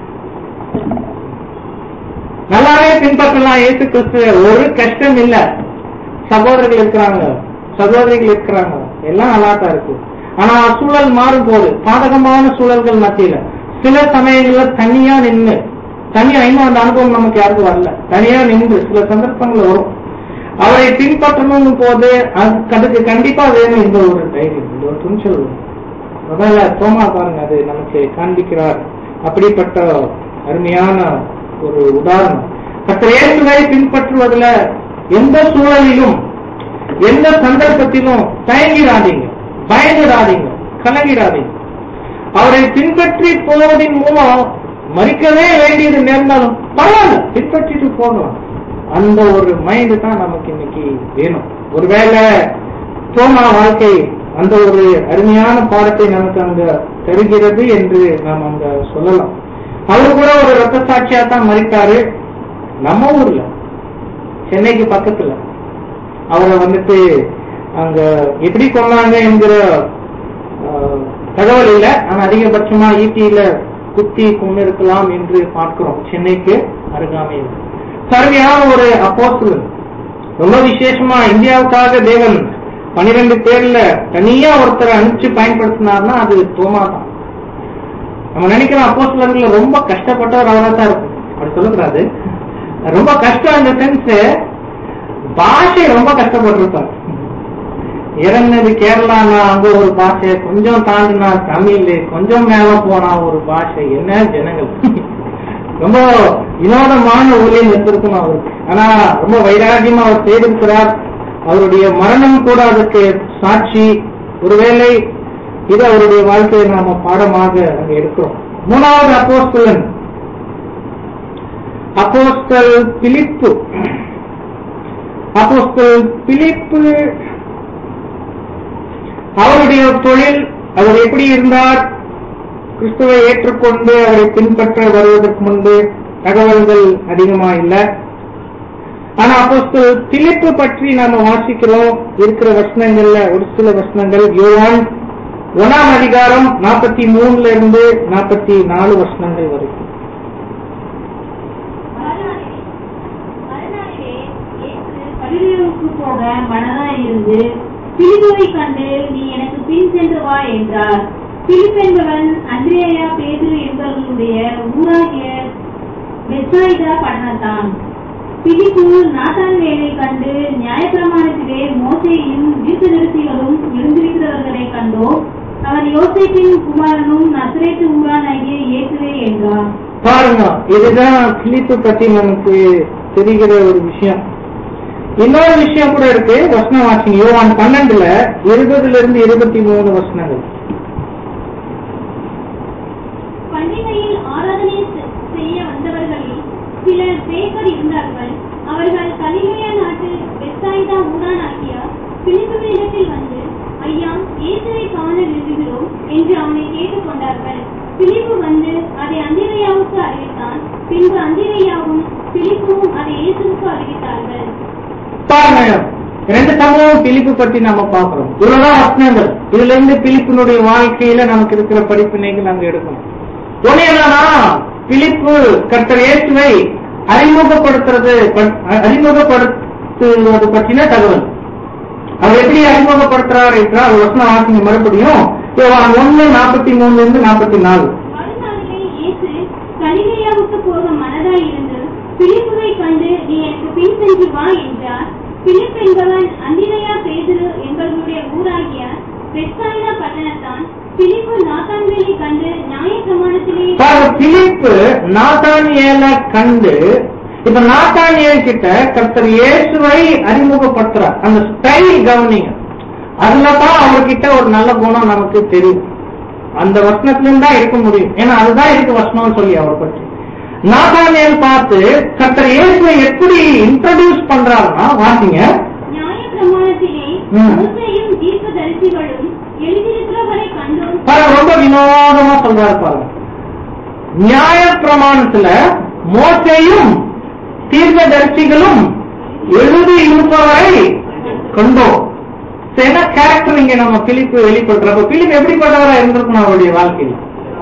நல்லாவே பின்பற்றலாம் இயேசு கிறிஸ்து ஒரு கஷ்டம் இல்ல சகோதரர்கள் இருக்கிறாங்க சகோதரிகள் இருக்கிறாங்க எல்லாம் நல்லா தான் இருக்கு ஆனா சூழல் மாறும் போது பாதகமான சூழல்கள் மத்தியில சில சமயங்கள்ல தனியா நின்று தனியா இன்னும் அந்த அனுபவம் நமக்கு யாருக்கும் வரல தனியா நின்று சில சந்தர்ப்பங்கள் வரும் அவரை பின்பற்றணும் போது அது- அதுக்கு கண்டிப்பா வேணும் இந்த ஒரு தைரியம் இந்த ஒரு துணிச்சல் வேணும். முதல்ல தோமா பாருங்க அது நமக்கு காண்பிக்கிறார் அப்படிப்பட்ட அருமையான ஒரு உதாரணம் கர்த்தர் இயேசுவை பின்பற்றுவதில் எந்த சூழலிலும் எந்த சந்தர்ப்பத்திலும் தயங்கிடாதீங்க பயந்துடாதீங்க கலங்கிடாதீங்க அவரை பின்பற்றி போவதின் மூலம் மறிக்கவே வேண்டியது நேர்ந்தாலும் பரவாயில்ல பின்பற்றிட்டு போகலாம் அந்த ஒரு மைண்ட் தான் நமக்கு இன்னைக்கு வேணும் ஒருவேளை தோமா வாழ்க்கை அந்த ஒரு அருமையான பாடத்தை நமக்கு அங்க தருகிறது என்று நாம் அங்க சொல்லலாம் அவர் கூட ஒரு ரத்த சாட்சியா தான் மறித்தாரு நம்ம ஊர்ல சென்னைக்கு பக்கத்துல அவரை வந்துட்டு அங்க எப்படி கொண்டாங்க என்கிற ஆஹ், தகவல் இல்ல ஆனா அதிகபட்சமா ஈட்டியில குத்தி கொண்டு இருக்கலாம் என்று பார்க்கிறோம் சென்னைக்கு அருகாமையில் சர்வையான ஒரு அப்போஸ்தலன் ரொம்ப விசேஷமா இந்தியாவுக்காக தேவன் பனிரெண்டு பேர்ல தனியா ஒருத்தரை அனுப்பிச்சு பயன்படுத்தினார்னா அது தோமா தான் நம்ம நினைக்கிறோம் அப்போஸ்தலர்கள் ரொம்ப கஷ்டப்பட்டவர் அவரா தான் இருக்கும் அப்படி சொல்லக்கூடாது ரொம்ப கஷ்டம் இந்த சென்ஸ் பாஷை ரொம்ப கஷ்டப்பட்டிருப்பார் இறங்கினது கேரளானா அங்க ஒரு பாஷை கொஞ்சம் தாண்டினா தமிழ் கொஞ்சம் மேல போனா ஒரு பாஷை என்ன ஜனங்கள் ரொம்ப வினோதமான ஊழியம் இருந்திருக்கும் அவருக்கு ஆனா ரொம்ப வைராகியமா அவர் செய்திருக்கிறார் அவருடைய மரணம் கூட அதுக்கு சாட்சி ஒருவேளை இது அவருடைய வாழ்க்கையை நாம பாடமாக அங்க எடுக்கிறோம் மூணாவது அப்போஸ்தலன் அப்போஸ்தல் பிலிப்பு அப்போஸ்தல் பிலிப்பு அவருடைய தொழில் அவர் எப்படி இருந்தார் கிறிஸ்துவை ஏற்றுக்கொண்டு அவரை பின்பற்ற வருவதற்கு முன்பு தகவல்கள் அதிகமா இல்ல ஆனா அப்போ பிலிப்பு பற்றி நாம வாசிக்கிறோம் இருக்கிற வசனங்கள்ல ஒரு சில வசனங்கள் யோவான் ஒன்னாம் அதிகாரம் நாற்பத்தி மூணுல இருந்து நாற்பத்தி நாலு வசனங்கள் வரைக்கும் மறுநாளிலே மறுநாளிலே இயேசு கலிலேயாவுக்கு போக மனதாய் இருந்து பிலிப்புவை கண்டு நீ எனக்கு பின் சென்று வா என்றார் பிலிப் என்பவன் அந்திரேயா பேதுரு என்பவர்களுடைய ஊராகிய பெத்சாயிதா பட்டணத்தான் பிலிப்பு நாத்தான்வேலை கண்டு நியாயப்பிரமாணத்திலே மோசேயும் தீர்க்கதரிசிகளும் எழுந்திருக்கிறவர்களை கண்டோம் அவர் யோசேப்பின் குமாரனும் நசரேத்து ஊரானாகிய இயேசுவே என்றார் பாருங்க இதுதான் பிலிப்பு பத்தி நமக்கு தெரிகிற ஒரு விஷயம் இன்னொரு விஷயம் கூட இருக்கு வசனம் வாசிங்க யோவான் பன்னெண்டுல இருபதுல இருந்து இருபத்தி மூணு வசனங்கள் பண்டிகையில் ஆராதனை செ- செய்ய வந்தவர்களில் சிலர் கிரேக்கர் இருந்தார்கள் அவர்கள் கலிலேயா நாட்டு பெத்தாய்தா ஊரானாகிய பிலிப்புவினிடத்தில் வந்து ஐயா இயேசுவை காண விரும்புகிறோம் என்று அவனை கேட்டுக்கொண்டார்கள் பிலிப்பு வந்து அதை அந்திரையாவுக்கு அறிவித்தான் பின்பு அந்திரையாவும் பிலிப்புவும் அதை இயேசுவுக்கு அறிவித்தார்கள் பாருங்க ரெண்டு சம்பவம் பிலிப்பு பத்தி நாம பாக்குறோம் இவ்வளவுதான் வசனங்கள் இதுல இருந்து பிலிப்பினுடைய வாழ்க்கையில நமக்கு இருக்கிற படிப்பினைகள் நாங்க எடுக்கணும் ஒண்ணு என்னன்னா பிலிப்பு கர்த்தர் இயேசுவை அறிமுகப்படுத்துறது ப- அறிமுகப்படுத்துவது பற்றின தகவல் அவர் எப்படி அறிமுகப்படுத்துறார் என்றால் வசனம் வாசிங்க மறுபடியும் யோவான் ஒண்ணு நாற்பத்தி மூணுல இருந்து நாற்பத்தி நாலு மறுநாளிலே இயேசு கலிலேயாவுக்கு போக மனதாய் இருந்து பிலிப்புவை கண்டு நீ எனக்கு பின் சென்று வா என்றார் பிலிப் என்பவன் அந்திரையா பேதுரு என்பவர்களுடைய ஊராகிய பெத்தாயினா பட்டணத்தான் பிலிப்பு நாத்தான்வேலை கண்டு நியாயப்பிரமாணத்திலே பாருங்க பிலிப்பு நாத்தானியேல கண்டு இப்ப நாத்தானியேல் கிட்ட கர்த்தர் இயேசுவை அறிமுகப்படுத்துறார் அந்த ஸ்டைல் கவனிங்க அதுலதான் அவர்கிட்ட ஒரு நல்ல குணம் நமக்கு தெரியும் அந்த வசனத்துல இருந்து தான் இருக்க முடியும் ஏன்னா அதுதான் இருக்கு வசனம் சொல்லி அவர் பற்றி நாதானியல் பார்த்து கர்த்தர் இயேசுவை எப்படி இன்ட்ரடியூஸ் பண்றாருன்னா வாசிங்க நியாயப்பிரமாணத்திலே ம். மோசேயும் தீர்க்கதரிசிகளும் எழுதியிருக்கிறவரை கண்டோம் பாருங்க ரொம்ப வினோதமா சொல்றாரு பாருங்க நியாய பிரமாணத்துல மோசையும் தீர்க்கதரிசிகளும் எழுதி இருப்பவரை கண்டோம் சரி, என்ன கேரக்டர் இங்க நம்ம பிலிப்பு வெளிப்படுத்துறப்ப பிலிப் எப்படிப்பட்டவரா இருந்திருக்கணும் அவருடைய வாழ்க்கையில்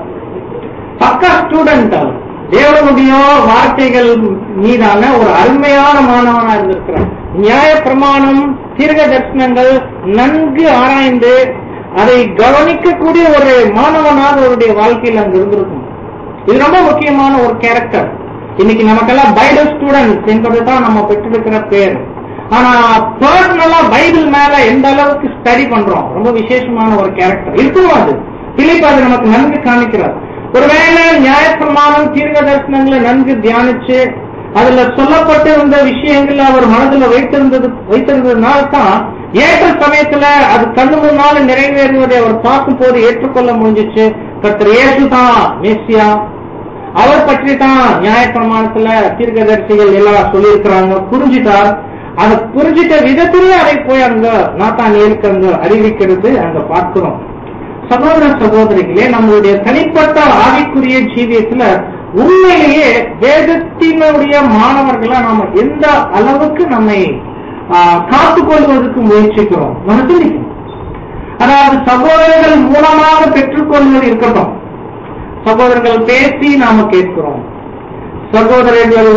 பக்கா ஸ்டூடெண்ட் அவர் தேவனுடைய வார்த்தைகள் மீதான ஒரு அருமையான மாணவனா இருந்திருக்கிறார் நியாய பிரமாணம் தீர்க்க தரிசனங்கள் நன்கு ஆராய்ந்து அதை கவனிக்கக்கூடிய ஒரு மாணவனாக அவருடைய வாழ்க்கையில் அங்கு இருந்திருக்கும் இது ரொம்ப முக்கியமான ஒரு கேரக்டர் இன்னைக்கு நமக்கெல்லாம் பைபிள் ஸ்டூடெண்ட்ஸ் என்பதுதான் நம்ம பெற்றிருக்கிற பேர் ஆனா பர்சனலா பைபிள் மேல எந்த அளவுக்கு ஸ்டடி பண்றோம் ரொம்ப விசேஷமான ஒரு கேரக்டர் இருக்கணும் அது பிலிப் அது நமக்கு நன்கு காமிக்கிறார் ஒருவேளை நியாயப்பிரமாணம் தீர்க்க தரிசனங்களை நன்கு தியானிச்சு அதுல சொல்லப்பட்டிருந்த விஷயங்களை அவர் மனதுல வைத்திருந்தது வைத்திருந்ததுனால தான் ஏற்ற சமயத்துல அது கண்ணு முன்னால நிறைவேறுவதை அவர் பார்க்கும் போது ஏற்றுக்கொள்ள முடிஞ்சிச்சு கர்த்தர் இயேசு தான் மேசியா அவர் பற்றி தான் நியாயப்பிரமாணத்துல தீர்க்கதரிசிகள் எல்லாம் சொல்லியிருக்கிறாங்க புரிஞ்சுட்டார் அதை புரிஞ்சிட்ட விதத்திலே அதை போய் அங்க நாத்தான் ஏற்கு அங்க அறிவிக்கிறது அங்க பார்க்கிறோம் சகோதர சகோதரிகளே நம்மளுடைய தனிப்பட்ட ஆவிக்குரிய ஜீவியத்துல உண்மையிலேயே வேதத்தினுடைய மாணவர்களா நாம எந்த அளவுக்கு நம்மை காத்துக்கொள்வதற்கு முயற்சிக்கிறோம் நம்ம சிந்திக்கணும் அதாவது சகோதரர்கள் மூலமாக பெற்றுக்கொள்வது இருக்கட்டும் சகோதரர்கள் பேசி நாம கேட்கிறோம் சகோதரர்கள்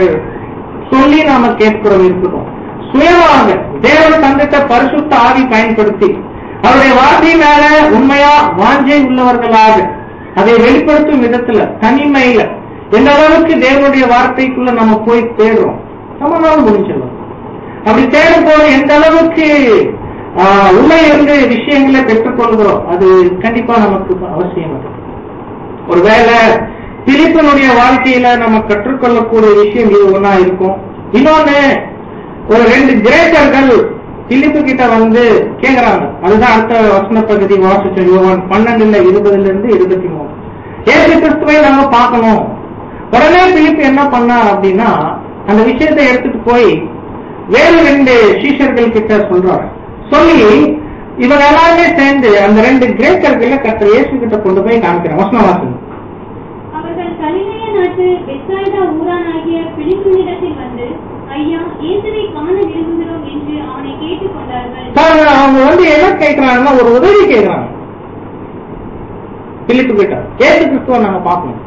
சொல்லி நாம கேட்கிறோம் இருக்கட்டும் சுயமாக தேவன் தந்திட்ட பரிசுத்த ஆவி பயன்படுத்தி அவருடைய வார்த்தை மேல உண்மையா வாஞ்சை உள்ளவர்களாக அதை வெளிப்படுத்தும் விதத்துல தனிமையில எந்த அளவுக்கு தேவனுடைய வார்த்தைக்குள்ள நம்ம போய் தேடுறோம் நம்மளால முடிஞ்சிடலாம் அப்படி தேடும் போது எந்த அளவுக்கு ஆஹ், உள்ள இருந்து விஷயங்களை பெற்றுக்கொள்கிறோம் அது கண்டிப்பா நமக்கு அவசியம் அது ஒருவேளை பிலிப்பனுடைய வாழ்க்கையில நம்ம கற்றுக்கொள்ளக்கூடிய விஷயம் இது ஒன்னா இருக்கும் இன்னொன்னு ஒரு ரெண்டு கிரேக்கர்கள் பிலிப்பு கிட்ட வந்து கேக்குறாங்க அதுதான் அடுத்த வசன பகுதி வாசிச்ச யோவான் பன்னெண்டுல இருபதுல இருந்து இருபத்தி மூணு ஏசு கிறிஸ்துவை நம்ம பார்க்கணும் உடனே பிலிப்பு என்ன பண்ணா அப்படின்னா அந்த விஷயத்தை எடுத்துட்டு போய் வேறு ரெண்டு சீஷர்கள் கிட்ட சொல்றாரு சொல்லி இவங்க எல்லாருமே சேர்ந்து அந்த ரெண்டு கிரேக்கர்களை கத்த இயேசு கிட்ட கொண்டு போய் காமிக்கிறேன் வசன வாசனம் அவர்கள் கலிலேய நாட்டு பெத்தாய்தா ஊரானாகிய பிலிப்புனிடத்தில் வந்து ஐயா இயேசுவை காண விரும்புகிறோம் என்று அவனை கேட்டுக் கொண்டார்கள் பாருங்க அவங்க வந்து என்ன கேட்கிறாங்கன்னா ஒரு உதவி கேட்கிறாங்க பிலிப்பு கிட்ட ஏசு கிறிஸ்துவ நாங்க பார்க்கணும்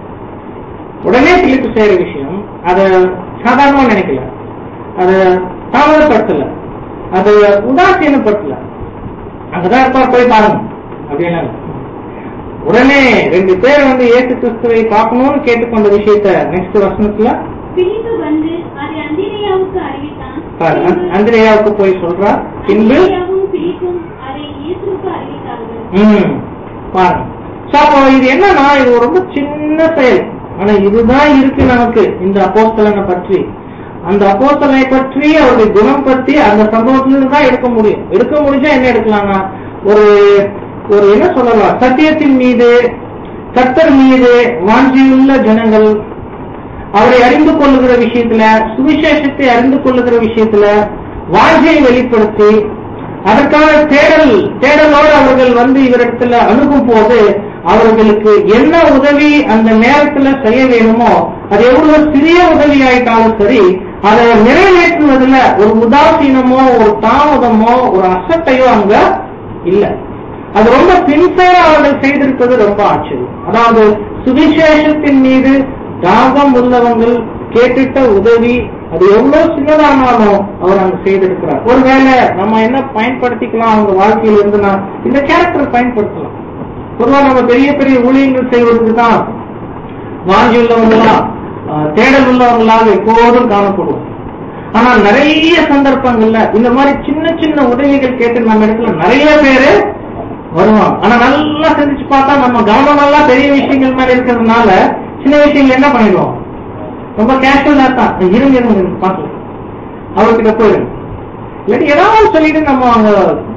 உடனே பிலிப்பு செய்யற விஷயம் அத சாதாரணமா நினைக்கல அத தாமதப்படுத்தல அது உதாசீனப்படுத்தல அங்கதான் இருப்பார் போய் பாருங்க அப்படின்னு உடனே ரெண்டு பேர் வந்து இயேசு கிறிஸ்துவை பார்க்கணும்னு கேட்டுக்கொண்ட விஷயத்த நெக்ஸ்ட் வசனத்துல பிலிப்பு வந்து அதை அந்திரேயாவுக்கு அறிவித்தான் பாருங்க அந்திரேயாவுக்கு போய் சொல்றார் பின்பு அந்திரேயாவும் பிலிப்பும் அதை இயேசுவுக்கு அறிவித்தார்கள் ம் பாருங்க சோ அப்போ இது என்னன்னா இது ஒரு ரொம்ப சின்ன செயல் ஆனா இதுதான் இருக்கு நமக்கு இந்த அப்போஸ்தலனை பற்றி அந்த அப்போஸ்தலனை பற்றி அவருடைய குணம் பற்றி அந்த சம்பவத்திலிருந்து தான் எடுக்க முடியும் எடுக்க முடிஞ்சா என்ன எடுக்கலாம்னா ஒரு ஒரு என்ன சொல்லலாம் சத்தியத்தின் மீது கர்த்தர் மீது வாஞ்சியுள்ள ஜனங்கள் அவரை அறிந்து கொள்ளுகிற விஷயத்துல சுவிசேஷத்தை அறிந்து கொள்ளுகிற விஷயத்துல வாஞ்சையை வெளிப்படுத்தி அதற்கான தேடல் தேடலோடு அவர்கள் வந்து இவரிடத்துல அணுகும் போது அவர்களுக்கு என்ன உதவி அந்த நேரத்துல செய்ய வேணுமோ அது எவ்வளவு சிறிய உதவி ஆயிட்டாலும் சரி அதை நிறைவேற்றுவதில் ஒரு உதாசீனமோ ஒரு தாமதமோ ஒரு அசட்டையோ அங்க இல்ல அது ரொம்ப சின்சையா அவர்கள் செய்திருப்பது ரொம்ப ஆச்சரியம் அதாவது சுவிசேஷத்தின் மீது தாகம் உள்ளவங்கள் கேட்டுட்ட உதவி அது எவ்வளவு சின்னதானாலும் அவர் அங்க செய்திருக்கிறார் ஒருவேளை நம்ம என்ன பயன்படுத்திக்கலாம் அவங்க வாழ்க்கையில இருந்துனா இந்த கேரக்டர் பயன்படுத்தலாம் பொதுவா நம்ம பெரிய பெரிய ஊழியங்கள் செய்வதற்கு தான் வாங்கி உள்ளவங்களா அஹ், தேடல் உள்ளவங்களாக எப்போதும் காணப்படுவோம் ஆனா நிறைய சந்தர்ப்பங்கள்ல இந்த மாதிரி சின்ன சின்ன உதவிகள் கேட்டு நம்ம இடத்துல நிறைய பேரு வருவாங்க ஆனா நல்லா சிந்திச்சு பார்த்தா நம்ம கவனம் எல்லாம் பெரிய விஷயங்கள் மேல இருக்கிறதுனால சின்ன விஷயங்கள் என்ன பண்ணிடுவோம் ரொம்ப கேஷுவலா தான் இருங்க இருங்க பார்க்கலாம் அவர்கிட்ட போயிடுங்க இல்லாட்டி ஏதாவது சொல்லிட்டு நம்ம அங்க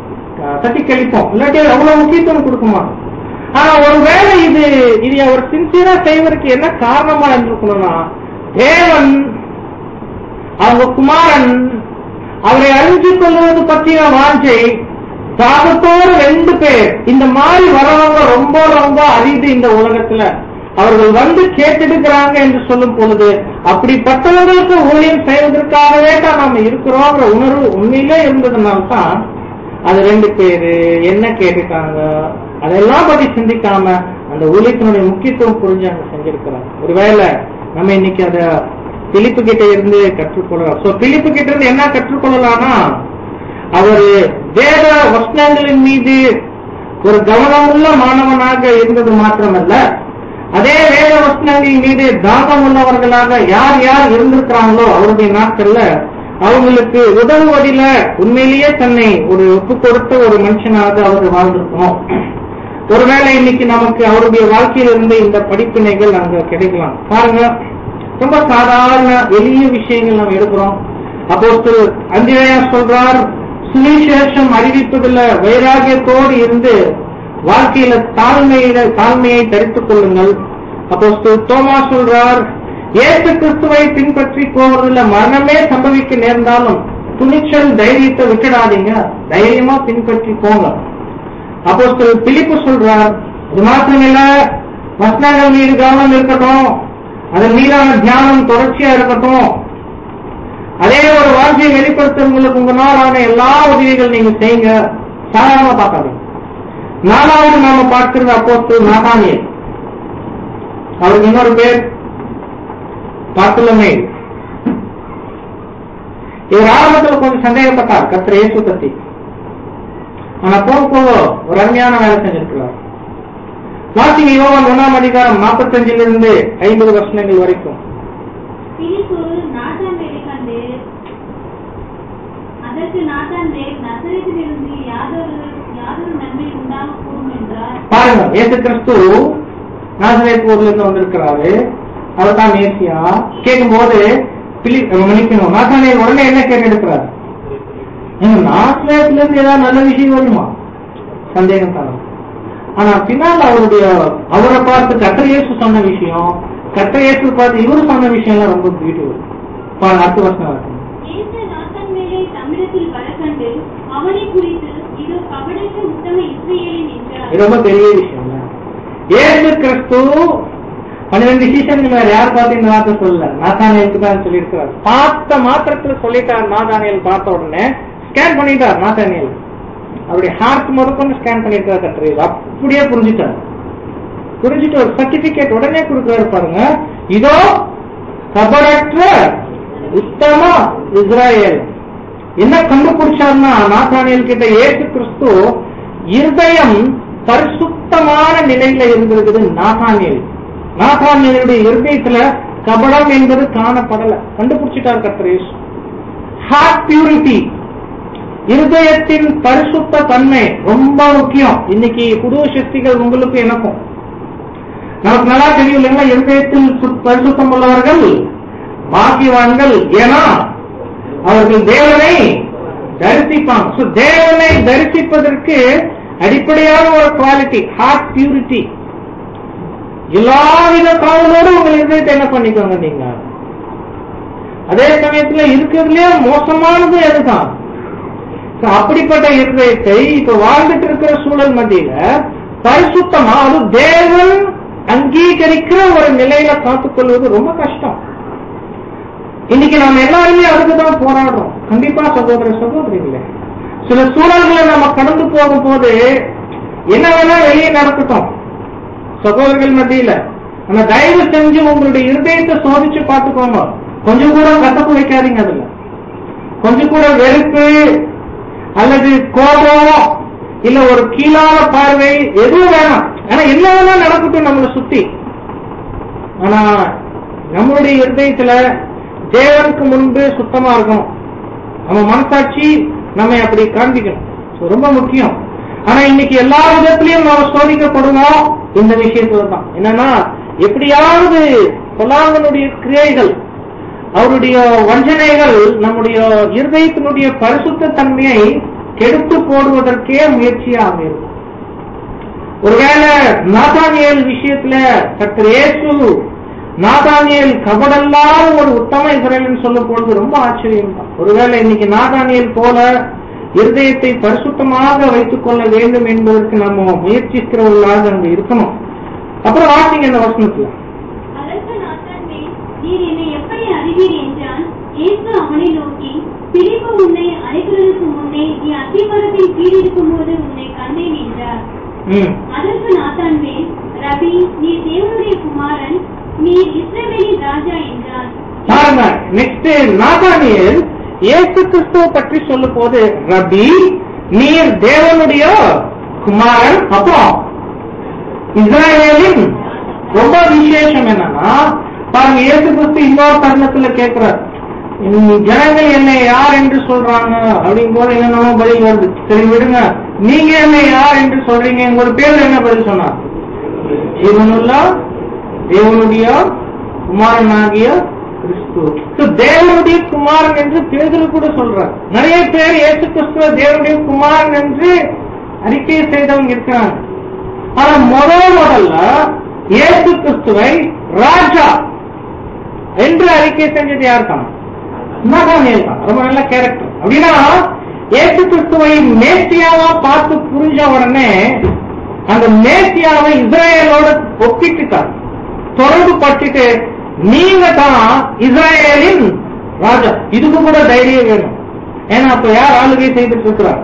அஹ், தட்டி கழிப்போம் இல்லாட்டி அவ்வளவு முக்கியத்துவம் கொடுக்க மாட்டோம் ஆனா ஒருவேளை இது இது அவர் சின்சியரா செய்வதற்கு என்ன காரணமா இருந்திருக்கணும்னா தேவன் அவங்க குமாரன் அவரை அறிஞ்சு கொள்வது பற்றிய வாஞ்சை தாகத்தோடு ரெண்டு பேர் இந்த மாதிரி வரவங்க ரொம்ப ரொம்ப அரிது இந்த உலகத்துல அவர்கள் வந்து கேட்டெடுக்கிறாங்க என்று சொல்லும் பொழுது அப்படிப்பட்டவர்களுக்கு ஊழியம் செய்வதற்காகவே தான் நாம இருக்கிறோங்கிற உணர்வு உண்மையிலே இருந்ததுனால தான் அது ரெண்டு பேரு என்ன கேட்டுட்டாங்க அதெல்லாம் பத்தி சிந்திக்காம அந்த ஊழியத்தினுடைய முக்கியத்துவம் புரிஞ்சு அங்க செஞ்சிருக்கிறாங்க ஒருவேளை நம்ம இன்னைக்கு அத பிலிப்பு கிட்ட இருந்து கற்றுக்கொள்ளலாம் சோ பிலிப்பு கிட்ட இருந்து என்ன கற்றுக்கொள்ளலாம்னா அவர் வேத வசனங்களின் மீது ஒரு கவனமுள்ள மாணவனாக இருந்தது மாத்திரமல்ல அதே வேத வசனங்களின் மீது தாகம் உள்ளவர்களாக யார் யார் இருந்திருக்கிறாங்களோ அவருடைய நாட்கள்ல அவங்களுக்கு உதவுவதில உண்மையிலேயே தன்னை ஒரு ஒப்பு கொடுத்த ஒரு மனுஷனாக அவர் வாழ்ந்திருக்கணும் ஒருவேளை இன்னைக்கு நமக்கு அவருடைய வாழ்க்கையிலிருந்து இந்த படிப்பினைகள் அங்க கிடைக்கலாம் பாருங்க ரொம்ப சாதாரண எளிய விஷயங்கள் நம்ம எடுக்கிறோம் அப்போ அந்திரையா சொல்றார் சுவிசேஷம் அறிவிப்பதில் வைராகியத்தோடு இருந்து வாழ்க்கையில தாழ்மையில தாழ்மையை தரித்துக் கொள்ளுங்கள் அப்போ தோமா சொல்றார் இயேசு கிறிஸ்துவை பின்பற்றி போவதில் மரணமே சம்பவிக்க நேர்ந்தாலும் துணிச்சல் தைரியத்தை விட்டுடாதீங்க தைரியமா பின்பற்றி போங்க அப்போ பிலிப்பு சொல்றார் இது மாத்திரம் இல்ல வசனங்கள் மீது கவனம் இருக்கட்டும் அதன் மீதான தியானம் தொடர்ச்சியா இருக்கட்டும் அதே ஒரு வாழ்க்கையை வெளிப்படுத்துறவங்களுக்கு உங்களாலான எல்லா உதவிகள் நீங்க செய்யுங்க சாதாரணமா பார்க்காதீங்க நாலாவது நாம பார்க்கிறது அப்போ நாகானியல் அவருக்கு இன்னொரு பேர் பார்த்துலமே இவர் ஆரம்பத்தில் கொஞ்சம் சந்தேகப்பட்டார் கத்திர இயேசு பத்தி ஆனா போக போக ஒரு அருமையான வேலை செஞ்சிருக்கிறார் வாசிங்க யோவான் ஒன்னாம் அதிகாரம் நாற்பத்தஞ்சில இருந்து ஐம்பது வருஷங்கள் வரைக்கும் பிலிப்பு நாத்தான்வேலை கண்டு அதற்கு நாத்தான்வேல் நசரேத்திலிருந்து யாதொரு யாதொரு நன்மை உண்டாக கூடும் என்றார் பாருங்க இயேசு கிறிஸ்து நாசரேத் ஊர்ல இருந்து வந்திருக்கிறாரு அவர் தான் மேசியா கேட்கும்போது பிலி மன்னிக்கணும் நாசானியல் உடனே என்ன கேட்டெடுக்கிறாரு நாசரேத்ல இருந்து ஏதாவது நல்ல விஷயம் வருமா சந்தேகம் தான் ஆனா பின்னால் அவருடைய அவரை பார்த்து கர்த்தர் இயேசு சொன்ன விஷயம் கர்த்தர் இயேசு பார்த்து இவரு சொன்ன விஷயம் எல்லாம் ரொம்ப பியூட்டிஃபுல் பாருங்க அடுத்த வருஷம் இருக்கு இயேசு நாத்தான்வேலை தமிழத்தில் வரக்கண்டு அவனை குறித்து இது கபடற்ற உத்தம இஸ்ரேலின் என்றார் இது ரொம்ப பெரிய விஷயம் இல்ல? இயேசு கிறிஸ்து பன்னிரெண்டு சீசன்கள் வேற யார் பார்த்து இந்த வார்த்தை சொல்லல நாத்தானியலுக்கு தான் சொல்லியிருக்கிறார் பார்த்த மாத்திரத்துல சொல்லிட்டார் நாதானியல் பார்த்த உடனே ஸ்கேன் பண்ணிட்டார் நாத்தானியல் அவருடைய ஹார்ட் முதற்கொண்டு ஸ்கேன் பண்ணிட்டார் கட்டுறது அப்படியே புரிஞ்சுட்டார் புரிஞ்சுட்டு ஒரு சர்டிபிகேட் உடனே கொடுக்கிறாரு பாருங்க இதோ கபடற்ற உத்தம இஸ்ராயேல் என்ன கண்டுபிடிச்சார்னா நாத்தானியல் கிட்ட இயேசு கிறிஸ்து இருதயம் பரிசுத்தமான நிலையில இருந்திருக்குது நாத்தானியல் நாத்தானியலுடைய இருதயத்துல கபடம் என்பது காணப்படல கண்டுபிடிச்சிட்டார் கர்த்தர் இயேசு ஹார்ட் பியூரிட்டி இருதயத்தின் பரிசுத்த தன்மை ரொம்ப முக்கியம் இன்னைக்கு புது சக்திகள் உங்களுக்கு எனக்கும் நமக்கு நல்லா தெரியும் இல்லைங்களா இருதயத்தில் சு- பரிசுத்தம் உள்ளவர்கள் பாக்கியவான்கள் ஏன்னா அவர்கள் தேவனை தரிசிப்பாங்க So, தேவனை தரிசிப்பதற்கு அடிப்படையான ஒரு குவாலிட்டி ஹார்ட் பியூரிட்டி எல்லாவித காவலோடு உங்கள் இருதயத்தை என்ன பண்ணிக்கோங்க நீங்க அதே சமயத்துல இருக்கிறதுலயே மோசமானது எதுதான் So, அப்படிப்பட்ட இருதயத்தை இப்ப வாழ்ந்துட்டு இருக்கிற சூழல் மத்தியில பரிசுத்தமா அது தேவன் அங்கீகரிக்கிற ஒரு நிலையில காத்துக்கொள்வது ரொம்ப கஷ்டம் இன்னைக்கு நாம எல்லாருமே அதுக்கு தான் போராடுறோம் கண்டிப்பா சகோதர சகோதரிகளே சில சூழல்களை நம்ம கடந்து போகும்போது என்ன வேணா வெளியே நடக்கட்டும் சகோதரர்கள் மத்தியில ஆனா தயவு செஞ்சு உங்களுடைய இருதயத்தை சோதிச்சு பார்த்துக்கோங்க கொஞ்சம் கூட கசப்பு வைக்காதீங்க அதுல கொஞ்சம் கூட வெறுப்பு அல்லது கோபம் இல்ல ஒரு கீழான பார்வை எதுவும் வேணாம் ஆனா என்ன வேணா நடக்கட்டும் நம்மளை சுத்தி ஆனா நம்மளுடைய இருதயத்துல தேவனுக்கு முன்பு சுத்தமா இருக்கணும் நம்ம மனசாட்சி நம்மை அப்படி காண்பிக்கணும் So, ரொம்ப முக்கியம் ஆனா இன்னைக்கு எல்லா விதத்திலையும் நாம சோதிக்கப்படுவோம் இந்த விஷயத்துல தான் என்னன்னா எப்படியாவது பொல்லாங்கனுடைய கிரியைகள் அவருடைய வஞ்சனைகள் நம்முடைய இருதயத்தினுடைய பரிசுத்த தன்மையை கெடுத்து போடுவதற்கே முயற்சியாக இருக்கும் ஒருவேளை நாதானியல் விஷயத்துல கர்த்தர் இயேசு நாதானியல் கபடல்லாத ஒரு உத்தம இஸ்ரேலன் சொல்லும் பொழுது ரொம்ப ஆச்சரியம் தான் ஒருவேளை இன்னைக்கு நாதானியல் போல இருதயத்தை பரிசுத்தமாக வைத்துக் கொள்ள வேண்டும் என்பதற்கு நம்ம முயற்சிக்கிறவர்களாக அங்க இருக்கணும் அப்புறம் வாசிங்க இந்த வசனத்துல அதற்கு நாத்தான்மேல், நீர் என்னை எப்படி அறிவீர் என்றான் இயேசு அவனை நோக்கி பிலிப்பு உன்னை அழைக்கிறதுக்கு முன்னே நீ அத்திமரத்தின் கீழ் இருக்கும்போது உன்னை கண்டேன் என்றார் ம் அதற்கு நாத்தான்மேல் ரபி நீர் தேவனுடைய குமாரன் நீர் இஸ்ரவேலின் ராஜா என்றான் பாருங்க நெக்ஸ்ட் நாதானியல் இயேசு கிறிஸ்துவ பற்றி சொல்லும் போது ரபி நீர் தேவனுடைய குமாரன் அப்புறம் இஸ்ராயேலின் ரொம்ப விசேஷம் என்னன்னா பாருங்க இயேசு கிறிஸ்து இன்னொரு தருணத்துல கேட்கிறார் "உம், ஜனங்கள் என்னை யார் என்று சொல்றாங்க அப்படிங்கும் போது என்னென்னமோ பதில் வருது சரி விடுங்க நீங்க என்ன யார் என்று சொல்றீங்க உங்களோட பேர் என்ன பதில் சொன்னார் ஜீவனுள்ள தேவனுடைய குமாரனாகிய கிறிஸ்து So, தேவனுடைய குமாரன் என்று பேதரு கூட சொல்றார் நிறைய பேர் இயேசு கிறிஸ்துவ தேவனுடைய குமாரன் என்று அறிக்கை செய்தவங்க இருக்காங்க ஆனா முதல் முதல்ல இயேசு கிறிஸ்துவை ராஜா என்று அறிக்கை செஞ்சது யார் தான் நகானியல் தான் ரொம்ப நல்ல கேரக்டர் அப்படின்னா இயேசு கிறிஸ்துவை மேசியாவா பார்த்து புரிஞ்ச உடனே அந்த மேசியாவை இஸ்ரேலோட ஒப்பிட்டுட்டார் தொடர்பு பட்டுட்டு நீங்க தான் இஸ்ரேலின் ராஜா இதுக்கு கூட தைரியம் வேணும் ஏன்னா அப்ப யார் ஆளுகை செய்துட்டு இருக்கிறார்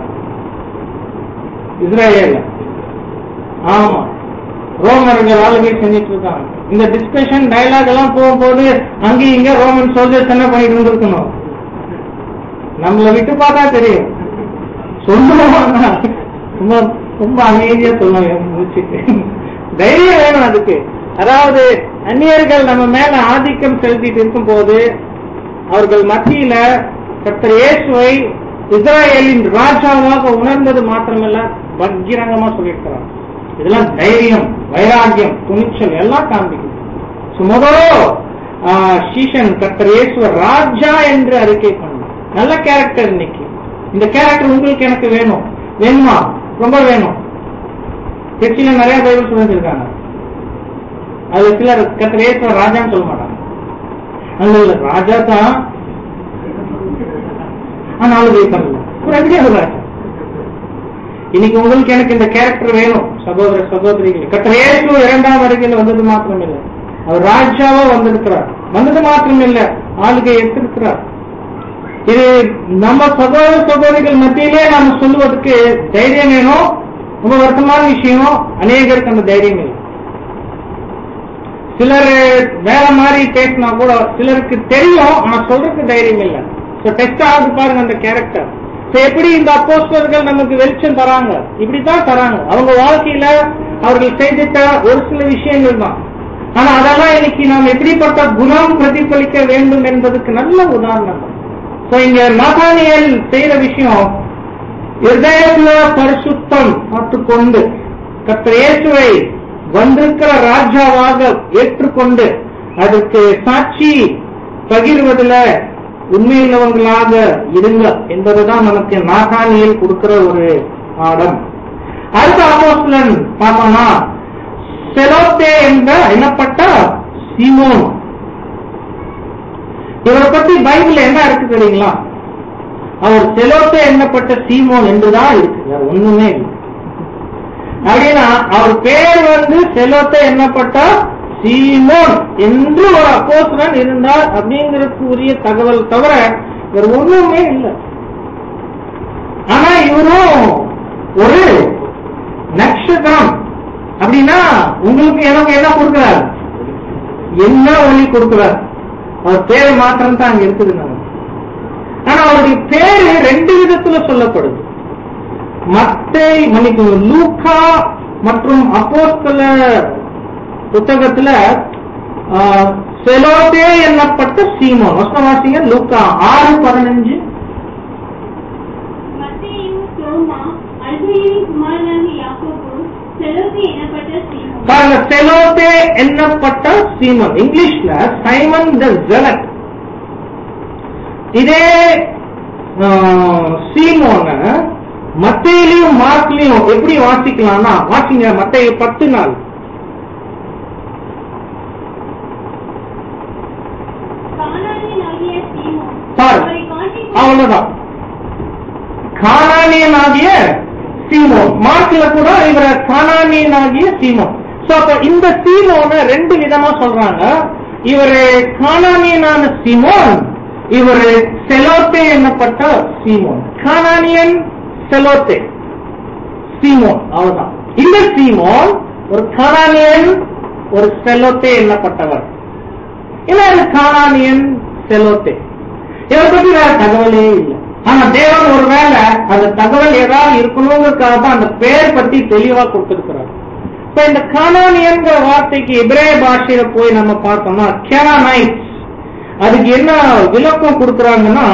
இஸ்ரேல ஆமா ரோமர்கள் ஆளுகை செஞ்சுட்டு இருக்காங்க இந்த டிஸ்கஷன் டயலாக் எல்லாம் போகும்போது அங்கேயும் இங்க ரோமன் சோல்ஜர்ஸ் என்ன பண்ணிட்டு இருந்திருக்கணும் நம்மள விட்டு பார்த்தா தெரியும் சொல்லுவாங்க ரொம்ப ரொம்ப அமைதியா சொல்லுவாங்க முடிச்சுட்டு தைரியம் வேணும் அதுக்கு அதாவது அந்நியர்கள் நம்ம மேல ஆதிக்கம் செலுத்திட்டு இருக்கும் போது அவர்கள் மத்தியில கர்த்தர் இயேசுவை இஸ்ராயேலின் ராஜாவாக உணர்ந்தது மாத்திரமல்ல பகிரங்கமா சொல்லியிருக்கிறார் இதெல்லாம் தைரியம் வைராக்கியம் துணிச்சல் எல்லாம் காண்பிக்குது So, முதலோ ஆஹ், சீஷன் கர்த்தர் இயேசுவ ராஜா என்று அறிக்கை பண்ணார் நல்ல கேரக்டர் இன்னைக்கு இந்த கேரக்டர் உங்களுக்கு எனக்கு வேணும் வேணுமா ரொம்ப வேணும் திருச்சியில நிறைய பைபிள் ஸ்டூடெண்ட்ஸ் இருக்காங்க அதுல சிலர் கர்த்தர் இயேசுவ ராஜான்னு சொல்ல மாட்டாங்க அங்க இல்ல ராஜா தான் ஆனா ஆளுகை பண்ணல அப்புறம் எப்படி அவர் ராஜா இன்னைக்கு உங்களுக்கு எனக்கு இந்த கேரக்டர் வேணும் சகோதர சகோதரிகள் கர்த்தர் இயேசு இரண்டாம் வருகையில் வந்தது மாத்திரம் இல்லை அவர் ராஜாவா வந்திருக்கிறார் வந்தது மாத்திரம் இல்ல ஆளுகை எடுத்திருக்கிறார் இது நம்ம சகோதர சகோதரிகள் மத்தியிலே நாம சொல்லுவதற்கு தைரியம் வேணும் ரொம்ப வருத்தமான விஷயம் அநேகருக்கு அந்த தைரியம் இல்லை சிலர் வேற மாதிரி பேசினா கூட சிலருக்கு தெரியும் ஆனா சொல்றதுக்கு தைரியம் இல்லை சோ டெஸ்ட் ஆகுது பாருங்க அந்த கேரக்டர் சோ எப்படி இந்த அப்போஸ்தலர்கள் நமக்கு வெளிச்சம் தராங்க இப்படித்தான் தராங்க அவங்க வாழ்க்கையில அவர்கள் செய்திட்ட ஒரு சில விஷயங்கள் தான் ஆனா அதெல்லாம் இன்னைக்கு நாம் எப்படிப்பட்ட குணம் பிரதிபலிக்க வேண்டும் என்பதுக்கு நல்ல உதாரணம் சோ இங்க நகானியல் செய்யற விஷயம் இருதயத்துல பரிசுத்தம் பார்த்துக்கொண்டு கர்த்தர் இயேசுவை வந்திருக்கிற ராஜாவாக ஏற்றுக்கொண்டு அதற்கு சாட்சி பகிர்வதில் உண்மையுள்ளவங்களாக இருங்க என்பதுதான் நமக்கு நாகானியில் கொடுக்கிற ஒரு பாடம் அடுத்த அப்போஸ்தலன் பார்த்தோம்னா செலோத்தே என்ற எண்ணப்பட்ட சீமோன் இவரை பத்தி பைபிள் என்ன இருக்கு தெரியுங்களா அவர் செலோத்தே எண்ணப்பட்ட சீமோன் என்றுதான் இருக்கு வேற ஒண்ணுமே இல்லை அப்படின்னா அவர் பேர் வந்து செலோத்தே எண்ணப்பட்ட சீமோன் என்று ஒரு அப்போஸ்தலன் இருந்தார் அப்படிங்கிறதுக்கு உரிய தகவல் தவிர வேற ஒண்ணுமே இல்லை ஆனா இவரும் ஒரு நட்சத்திரம் அப்படின்னா உங்களுக்கு எனக்கு என்ன கொடுக்கிறார் என்ன ஒளி கொடுக்கிறார் அவர் பேரை மாத்திரம் தான் அங்க இருக்குது நமக்கு ஆனா அவருடைய பேரு ரெண்டு விதத்துல சொல்லப்படுது மத்தை மன்னிக்கு லூக்கா மற்றும் அப்போஸ்தல புத்தகத்துல ஆஹ், செலோதே என்னப்பட்ட சீமோன் வசனவாசிங்க லூக்கா ஆறு பதினஞ்சு மத்தேயு, தோமா, அல்பேயுவின் குமாரனாகிய யாக்கோபு, செலோத்தி எனப்பட்ட சீமோன். பாருங்க செலோதே என்னப்பட்ட சீமன் இங்கிலீஷ்ல சைமன் த ஜெலட் இதே ஆஹ், சீமோன மத்தையிலையும் மார்க்லயும் எப்படி வாசிக்கலாம்னா வாசிங்க மத்தைய பத்து நாள் கானானியனாகிய சீமோன் பாரு. அவரை காட்டி அவ்வளவுதான் கானானியன் ஆகிய சீமோன் மார்க்ல கூட இவர கானானியன் ஆகிய சீமோன் சோ அப்ப இந்த சீமோன ரெண்டு விதமா சொல்றாங்க இவரு கானானியனான சீமோன் இவரு செலோத்தே என்னப்பட்ட சீமோன் கானானியன் செலோத்தே சீமோன் அவ்வளவுதான் இந்த சீமோன் ஒரு கானானியன் ஒரு செலோத்தே என்னப்பட்டவர் இன்னொரு கானானியன் செலோத்தே இதை பத்தி வேற தகவலே இல்லை ஆனா தேவன் ஒருவேளை அந்த தகவல் ஏதாவது இருக்கணுங்கிறதுக்காக தான் அந்த பேர் பத்தி தெளிவா கொடுத்திருக்கிறார் இப்ப இந்த கானானியன்கிற வார்த்தைக்கு எபிரேய பாஷையில போய் நம்ம பார்த்தோம்னா கேனானைட் அதுக்கு என்ன விளக்கம் கொடுக்கறாங்கன்னா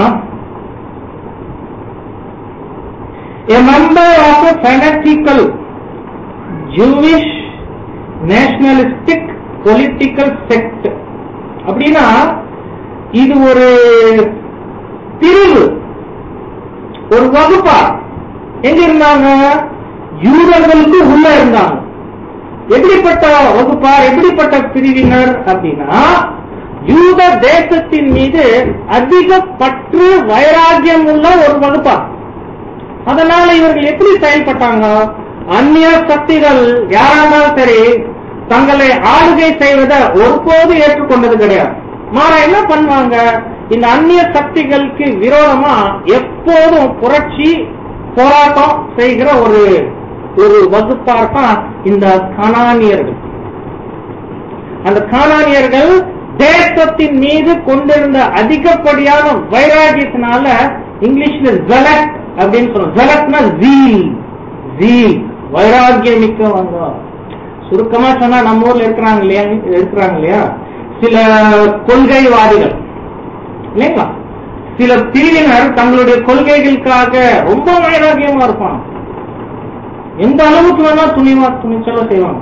a member of a fanatical Jewish nationalistic political sect அப்படின்னா இது ஒரு பிரிவு ஒரு வகுப்பா எங்க இருந்தாங்க யூதர்களுக்கு உள்ள இருந்தாங்க எப்படிப்பட்ட வகுப்பார் எப்படிப்பட்ட பிரிவினர் அப்படின்னா யூத தேசத்தின் மீது அதிக பற்று வைராக்கியம் உள்ள ஒரு வகுப்பார் அதனால இவர்கள் எப்படி செயல்பட்டாங்க அந்நிய சக்திகள் யாரா இருந்தாலும் சரி தங்களை ஆளுகை செய்வதை ஒருபோது ஏற்றுக்கொண்டது கிடையாது மாறா என்ன பண்ணுவாங்க இந்த அந்நிய சக்திகளுக்கு விரோதமா எப்போதும் புரட்சி போராட்டம் செய்கிற ஒரு ஒரு வகுப்பார் தான் இந்த கனானியர்கள் அந்த கானானியர்கள் தேசத்தின் மீது கொண்டிருந்த அதிகப்படியான வைராகியத்தினால இங்கிலீஷ்ல ஜலட் அப்படின்னு சொல்றோம் ஜலட்னா ஜீல் ஜீல் வைராகியம் மிக்கவங்க சுருக்கமா சொன்னா நம்ம ஊர்ல இருக்கிறாங்க இல்லையா இருக்கிறாங்க இல்லையா சில கொள்கைவாதிகள் இல்லைங்களா சில பிரிவினர் தங்களுடைய கொள்கைகளுக்காக ரொம்ப வைராகியமா இருப்பாங்க எந்த அளவுக்கு வேணா துணிவா துணிச்சலா செய்வாங்க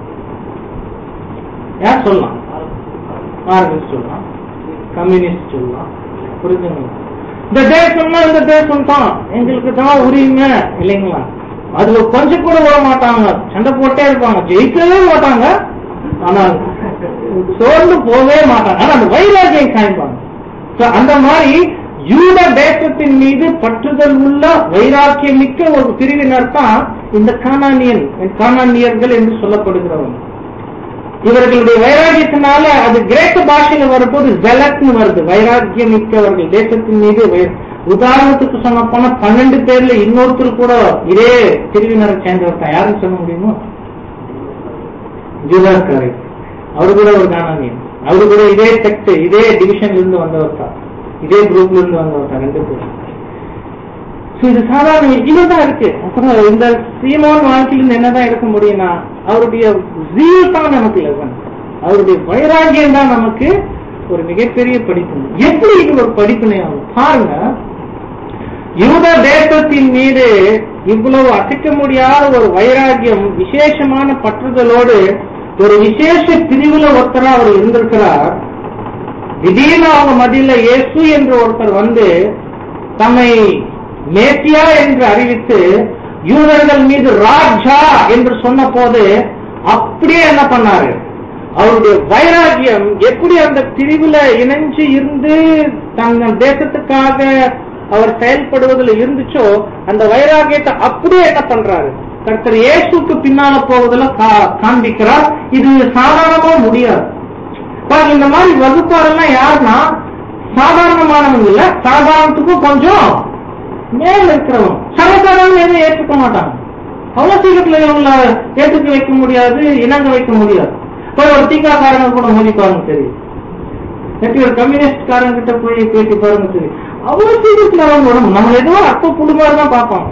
யார் சொல்லலாம் மார்க்சிஸ்ட் சொல்லலாம் கம்யூனிஸ்ட் சொல்லலாம் புரிஞ்சுங்களா இந்த தேசம்னா இந்த தேசம் தான் எங்களுக்கு தான் உரிமை இல்லைங்களா அது கொஞ்சம் கூட விட மாட்டாங்க சண்டை போட்டே இருப்பாங்க ஜெயிக்கவே மாட்டாங்க ஆனா சோர்ந்து போகவே மாட்டாங்க ஆனா அந்த வைராகியம் காய்ப்பாங்க So, அந்த மாதிரி யூத தேசத்தின் மீது பற்றுதல் உள்ள வைராக்கியம் மிக்க ஒரு பிரிவினர் தான் இந்த கானானியன் கானானியர்கள் என்று சொல்லப்படுகிறவங்க இவர்களுடைய வைராகியத்தினால அது கிரேக்க பாஷையில வரும்போது ஜலத்னு வருது வைராக்கியம் மிக்கவர்கள் தேசத்தின் மீது வை- உதாரணத்துக்கு சொன்ன போனா பன்னெண்டு பேர்ல இன்னொருத்தர் கூட இதே பிரிவினரை சேர்ந்தவர் தான் யாருன்னு சொல்ல முடியுமோ ஜூதாஸ்காரை அவரு கூட ஒரு காணானியன் அவரு கூட இதே செக்ட் இதே டிவிஷன்ல இருந்து வந்தவர் தான் இதே குரூப்ல இருந்து வந்தவர் தான் ரெண்டு பேரும் So, இது சாதாரண இதுதான் இருக்கு அப்புறம் இந்த சீமான் வாழ்க்கையிலிருந்து என்னதான் எடுக்க முடியும்னா அவருடைய ஜீல் தான் நமக்கு லெவன் அவருடைய வைராகியம் தான் நமக்கு ஒரு மிகப்பெரிய படிப்பு எப்படி இது ஒரு படிப்பினை ஆகும் பாருங்க யூத தேசத்தின் மீது இவ்வளவு அசைக்க முடியாத ஒரு வைராகியம் விசேஷமான பற்றுதலோடு ஒரு விசேஷ பிரிவுல ஒருத்தரா அவர் இருந்திருக்கிறார் திடீர்னு அவங்க மத்தியில இயேசு என்று ஒருத்தர் வந்து தம்மை மேசியா என்று அறிவித்து யூதர்கள் மீது ராஜா என்று சொன்ன போது அப்படியே என்ன பண்ணாரு அவருடைய வைராகியம் எப்படி அந்த பிரிவுல இணைஞ்சு இருந்து தங்கள் தேசத்துக்காக அவர் செயல்படுவதில் இருந்துச்சோ அந்த வைராகியத்தை அப்படியே என்ன பண்றாரு கர்த்தர் இயேசுக்கு பின்னால போவதில் கா- காண்பிக்கிறார் இது சாதாரணமா முடியாது பாருங்க, இந்த மாதிரி வகுப்பாரெல்லாம் யாருன்னா சாதாரணமானவங்க இல்ல சாதாரணத்துக்கும் கொஞ்சம் மேல இருக்கிறவங்க சமக்காரங்க எதுவும் ஏற்றுக்க மாட்டாங்க அவ்வளவு சீக்கிரத்துல இவங்கள ஏற்றுக்க வைக்க முடியாது இணங்க வைக்க முடியாது போய் ஒரு தீக்காக்காரங்க கூட மோதி பாருங்க தெரியும் நேற்று ஒரு கம்யூனிஸ்ட் காரங்க கிட்ட போய் பேசி பாருங்க தெரியும் அவ்வளவு சீக்கிரத்துல அவங்க வரும் நம்ம ஏதோ அப்ப புடுமாறு தான் பார்ப்பாங்க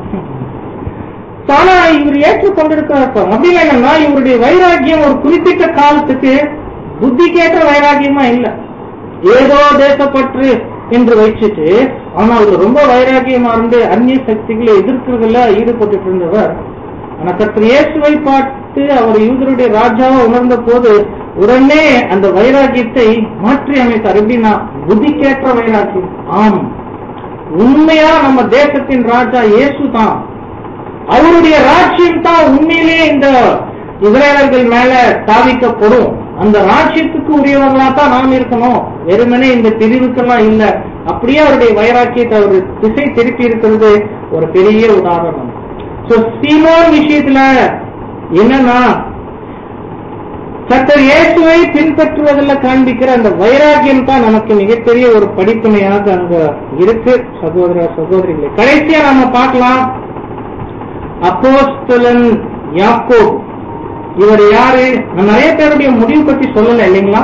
ஆனா இவர் ஏற்றுக்கொண்டிருக்கிறார் அப்படின்னு என்னன்னா இவருடைய வைராக்கியம் ஒரு குறிப்பிட்ட காலத்துக்கு புத்திக்கேற்ற வைராக்கியமா இல்ல ஏதோ தேசப்பற்று என்று வச்சுட்டு ஆனா அவர் ரொம்ப வைராக்கியமா இருந்து அந்நிய சக்திகளை எதிர்க்கிறதுல ஈடுபட்டு இருந்தவர் ஆனா கர்த்தர் இயேசுவை பார்த்து அவர் யூதருடைய ராஜாவை உணர்ந்த போது உடனே அந்த வைராக்கியத்தை மாற்றி அமைத்தார் எப்படின்னா புத்திக்கேற்ற வைராக்கியம் ஆம் உண்மையா நம்ம தேசத்தின் ராஜா இயேசு தான் அவருடைய ராஜ்யம் தான் உண்மையிலேயே இந்த இஸ்ரேலர்கள் மேல ஸ்தாபிக்கப்படும் அந்த ராஜ்யத்துக்கு உரியவர்களா தான் நாம் இருக்கணும் வெறுமனே இந்த பிரிவுக்கெல்லாம் இல்ல அப்படியே அவருடைய வைராக்கியத்தை அவர் திசை திருப்பி இருக்கிறது ஒரு பெரிய உதாரணம் சோ சீமோன் விஷயத்துல என்னன்னா கர்த்தர் இயேசுவை பின்பற்றுவதில் காண்பிக்கிற அந்த வைராக்கியம் தான் நமக்கு மிகப்பெரிய ஒரு படிப்பினையாக அங்க இருக்கு சகோதர சகோதரிகளை கடைசியா நாம பார்க்கலாம் அப்போஸ்தலன் யாக்கோப் இவர் யாரு நான் நிறைய பேருடைய முடிவு பத்தி சொல்லல இல்லைங்களா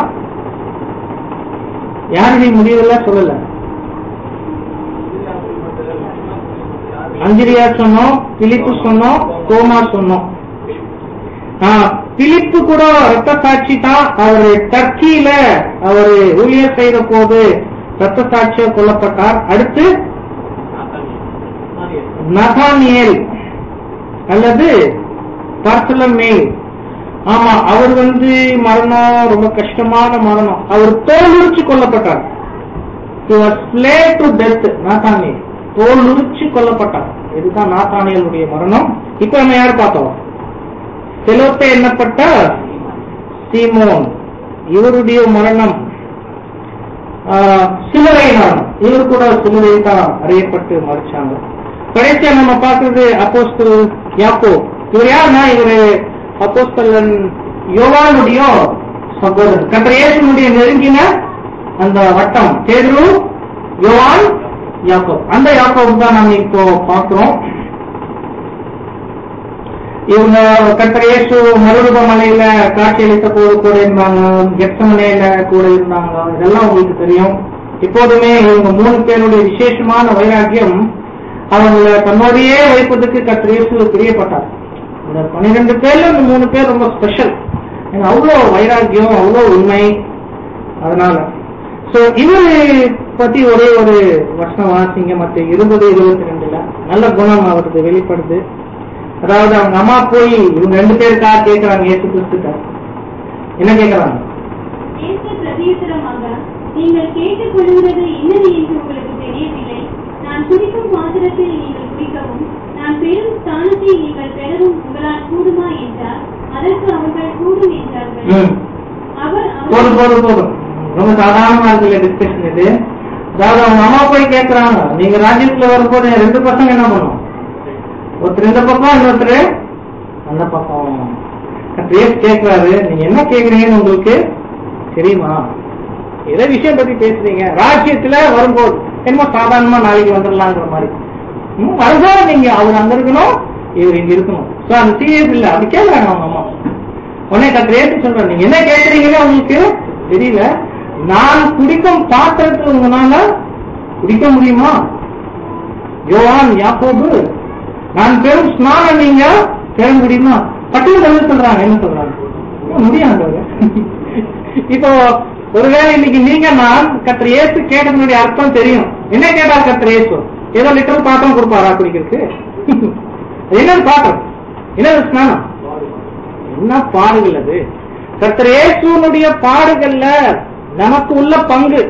யாருடைய முடிவெல்லாம் சொல்லல அஞ்சிரியா சொன்னோம் பிலிப்பு சொன்னோம் கோமா சொன்னோம் ஆ, பிலிப்பு கூட ரத்த சாட்சி தான் அவர் டர்க்கியில அவர் ஊழியர் செய்த போது ரத்த சாட்சியா கொல்லப்பட்டார் அடுத்து நதானியேல் அல்லது பர்சலமே ஆமா அவர் வந்து மரணம் ரொம்ப கஷ்டமான மரணம் அவர் தோல் உரிச்சு கொல்லப்பட்டார் He was slayed to death நாத்தானியல் தோல் உரிச்சு கொல்லப்பட்டார் இதுதான் நாத்தானியலுடைய மரணம் இப்ப நம்ம யார் பார்த்தோம் செலோத்தை எண்ணப்பட்ட சீமோன் இவருடைய மரணம் ஆஹ், சிலுவை மரணம் இவர் கூட சிலுவை தான் அறியப்பட்டு மறிச்சாங்க கடைசியா நம்ம பார்க்கிறது அப்போஸ்தல் யாக்கோ இவர் யாருன்னா இவரு அப்போஸ்தலன் யோவானுடைய சகோதரன் கத்திர இயேசுனுடைய நெருங்கின அந்த வட்டம் பேதுரு யோவான் யாக்கோ அந்த யாக்கோப் தான் நாம இப்போ பார்க்கிறோம் இவங்க கர்த்தர் இயேசு மறுரூப மலையில காட்சியளித்த போது கூட இருந்தாங்க கெத்தமலையில கூட இருந்தாங்க இதெல்லாம் உங்களுக்கு தெரியும் எப்போதுமே இவங்க மூணு பேருடைய விசேஷமான வைராக்கியம் அவங்கள தன்னோடையே வைப்பதற்கு கர்த்தர் இயேசு பிரியப்பட்டார் இந்த பன்னிரெண்டு பேர்ல இந்த மூணு பேர் ரொம்ப ஸ்பெஷல் அவ்வளோ வைராக்கியம் அவ்வளோ உண்மை அதனால சோ இவரு பத்தி ஒரே ஒரு வருஷம் வாசிங்க மற்ற இருபது இருபத்தி ரெண்டுல நல்ல குணம் அவருக்கு வெளிப்படுது அதாவது அவங்க அம்மா போய் இவங்க ரெண்டு பேருக்காக கேட்கறாங்க ஏசு கிறிஸ்துட்ட என்ன கேட்கறாங்க இயேசு பிரதியுத்தரமாக நீங்கள் கேட்டுக் கொள்கிறது என்னது என்று உங்களுக்கு தெரியவில்லை நான் குடிக்கும் பாத்திரத்தில் நீங்கள் குடிக்கவும் நான் பெறும் ஸ்தானத்தை நீங்கள் பெறவும் உங்களால் கூடுமா என்றார் அதற்கு அவர்கள் கூடும் என்றார்கள் ம். அவர் போதும் அவர் போதும் போதும் ரொம்ப சாதாரணமா இருக்குல்ல டிஸ்கஷன் இது அதாவது அவங்க அம்மா போய் கேட்கறாங்க நீங்க ராஜ்யத்துல வரும்போது என் ரெண்டு பசங்க என்ன பண்ணும் ஒருத்தர் இந்த பக்கம் இன்னொருத்தர் அந்த பக்கம் பேச கேட்கிறாரு நீங்க என்ன கேக்குறீங்கன்னு உங்களுக்கு தெரியுமா ஏதோ விஷயம் பத்தி பேசுறீங்க ராஜ்யத்துல வரும்போது என்னமோ சாதாரணமா நாளைக்கு வந்துடலாங்கிற மாதிரி ம், வரும்போது நீங்க அவர் அங்க இருக்கணும் இவர் இங்க இருக்கணும் சோ அந்த சீரியஸ் இல்ல அது கேட்கறாங்க அவங்க அம்மா உடனே கத்திர ஏத்து சொல்றேன் நீங்க என்ன கேட்கறீங்கன்னு உங்களுக்கு தெரியல நான் குடிக்கும் பாத்திரத்துல உங்களால குடிக்க முடியுமா யோவான் யாக்கோபு நான் பெரும் ஸ்நானம் நீங்க பெற முடியுமா பட்டியல் என்ன சொல்றாங்க என்ன சொல்றாங்க முடியாது இப்போ ஒருவேளை இன்னைக்கு நீங்க நான் கத்திர ஏசு கேட்டதனுடைய அர்த்தம் தெரியும் என்ன கேட்டார் கத்திர ஏசு ஏதோ லிட்டர் பாத்திரம் கொடுப்பாரா குடிக்கிறதுக்கு என்னன்னு பாத்திரம் என்னது ஸ்நானம் என்ன பாடுகள் அது கர்த்தர் இயேசுனுடைய பாடுகள்ல நமக்கு உள்ள பங்கு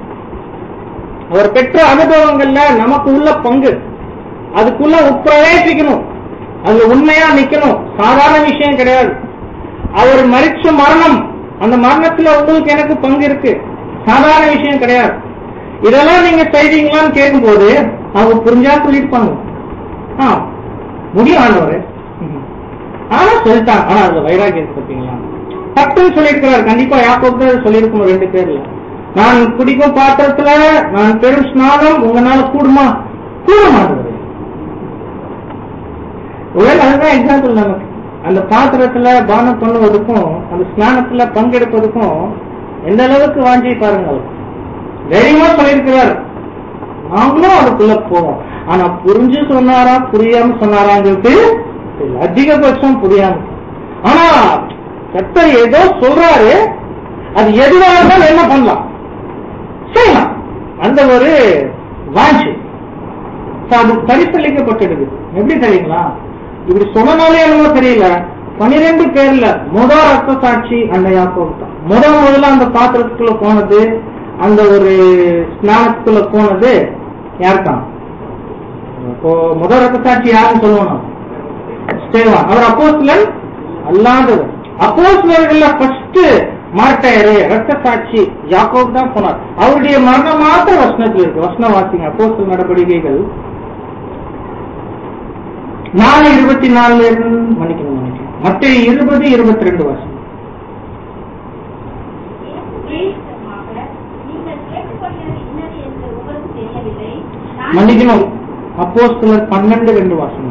அவர் பெற்ற அனுபவங்கள்ல நமக்கு உள்ள பங்கு அதுக்குள்ள உட்பிரவேசிக்கணும் அதுல உண்மையா நிக்கணும் சாதாரண விஷயம் கிடையாது அவர் மறிச்ச மரணம் அந்த மரணத்துல உங்களுக்கு எனக்கு பங்கு இருக்கு சாதாரண விஷயம் கிடையாது இதெல்லாம் நீங்க செய்வீங்களான்னு கேட்கும்போது அவங்க புரிஞ்சா சொல்லிருப்பாங்க ஆ முடியும் ஆண்டவரே ஆனா சொல்லிட்டான் ஆனா அதுல வைராகியம் இருக்கு பாத்தீங்களா பட்டுன்னு சொல்லியிருக்கிறார் கண்டிப்பா யாக்கோப்பு சொல்லியிருக்கணும் ரெண்டு பேர்ல நான் குடிக்கும் பாத்திரத்துல நான் பெரும் ஸ்நானம் உங்களால கூடுமா கூட மாட்டேங்குது ஒருவேளை அதுதான் எக்ஸாம்பிள் நமக்கு அந்த பாத்திரத்துல பானம் பண்ணுவதுக்கும் அந்த ஸ்நானத்துல பங்கெடுப்பதுக்கும் எந்த அளவுக்கு வாஞ்சி பாருங்க அவர் தைரியமா சொல்லியிருக்கிறார் நாங்களும் அதுக்குள்ள போவோம் ஆனா புரிஞ்சு சொன்னாரா புரியாம சொன்னாராங்கிறது தெரியல. அதிகபட்சம் புரியாம ஆனா கர்த்தர் ஏதோ சொல்றாரு அது எதுவாக இருந்தாலும் என்ன பண்ணலாம் செய்யலாம் அந்த ஒரு வாஞ்சு So, அது பரிசளிக்கப்பட்டிருக்கு எப்படி தெரியுங்களா இப்படி சொன்னனாலே என்னமோ தெரியல பனிரெண்டு பேர்ல முத ரத்த சாட்சி அந்த யாக்கோப் தான் முத முதல்ல அந்த பாத்திரத்துக்குள்ள போனது அந்த ஒரு ஸ்நானத்துக்குள்ள போனது யாருக்கான் இப்போ முத ரத்த சாட்சி யாருன்னு சொல்லுவோம் ஸ்தேவான் அவர் அப்போஸ்தலன் அல்லாதவர் அப்போஸ்தலர்கள்ல ஃபர்ஸ்ட் மார்டையரு ரத்த சாட்சி யாக்கோப் தான் போனார் அவருடைய மரணம் மாத்திர வசனத்தில் இருக்கு வசனம் வாசிங்க அப்போஸ்தல நடவடிக்கைகள் நாலு இருபத்தி நாலுல இருந்து மன்னிக்கணும் மன்னிக்கணும் மற்ற இருபது இருபத்தி ரெண்டு வருஷம் இயேசுவிடமாக, நீங்கள் கேட்டுக்கொண்டது இன்னது என்று உங்களுக்கு தெரியவில்லை. நான் மன்னிக்கணும் அப்போஸ்தலர் பன்னெண்டு ரெண்டு வாசனம்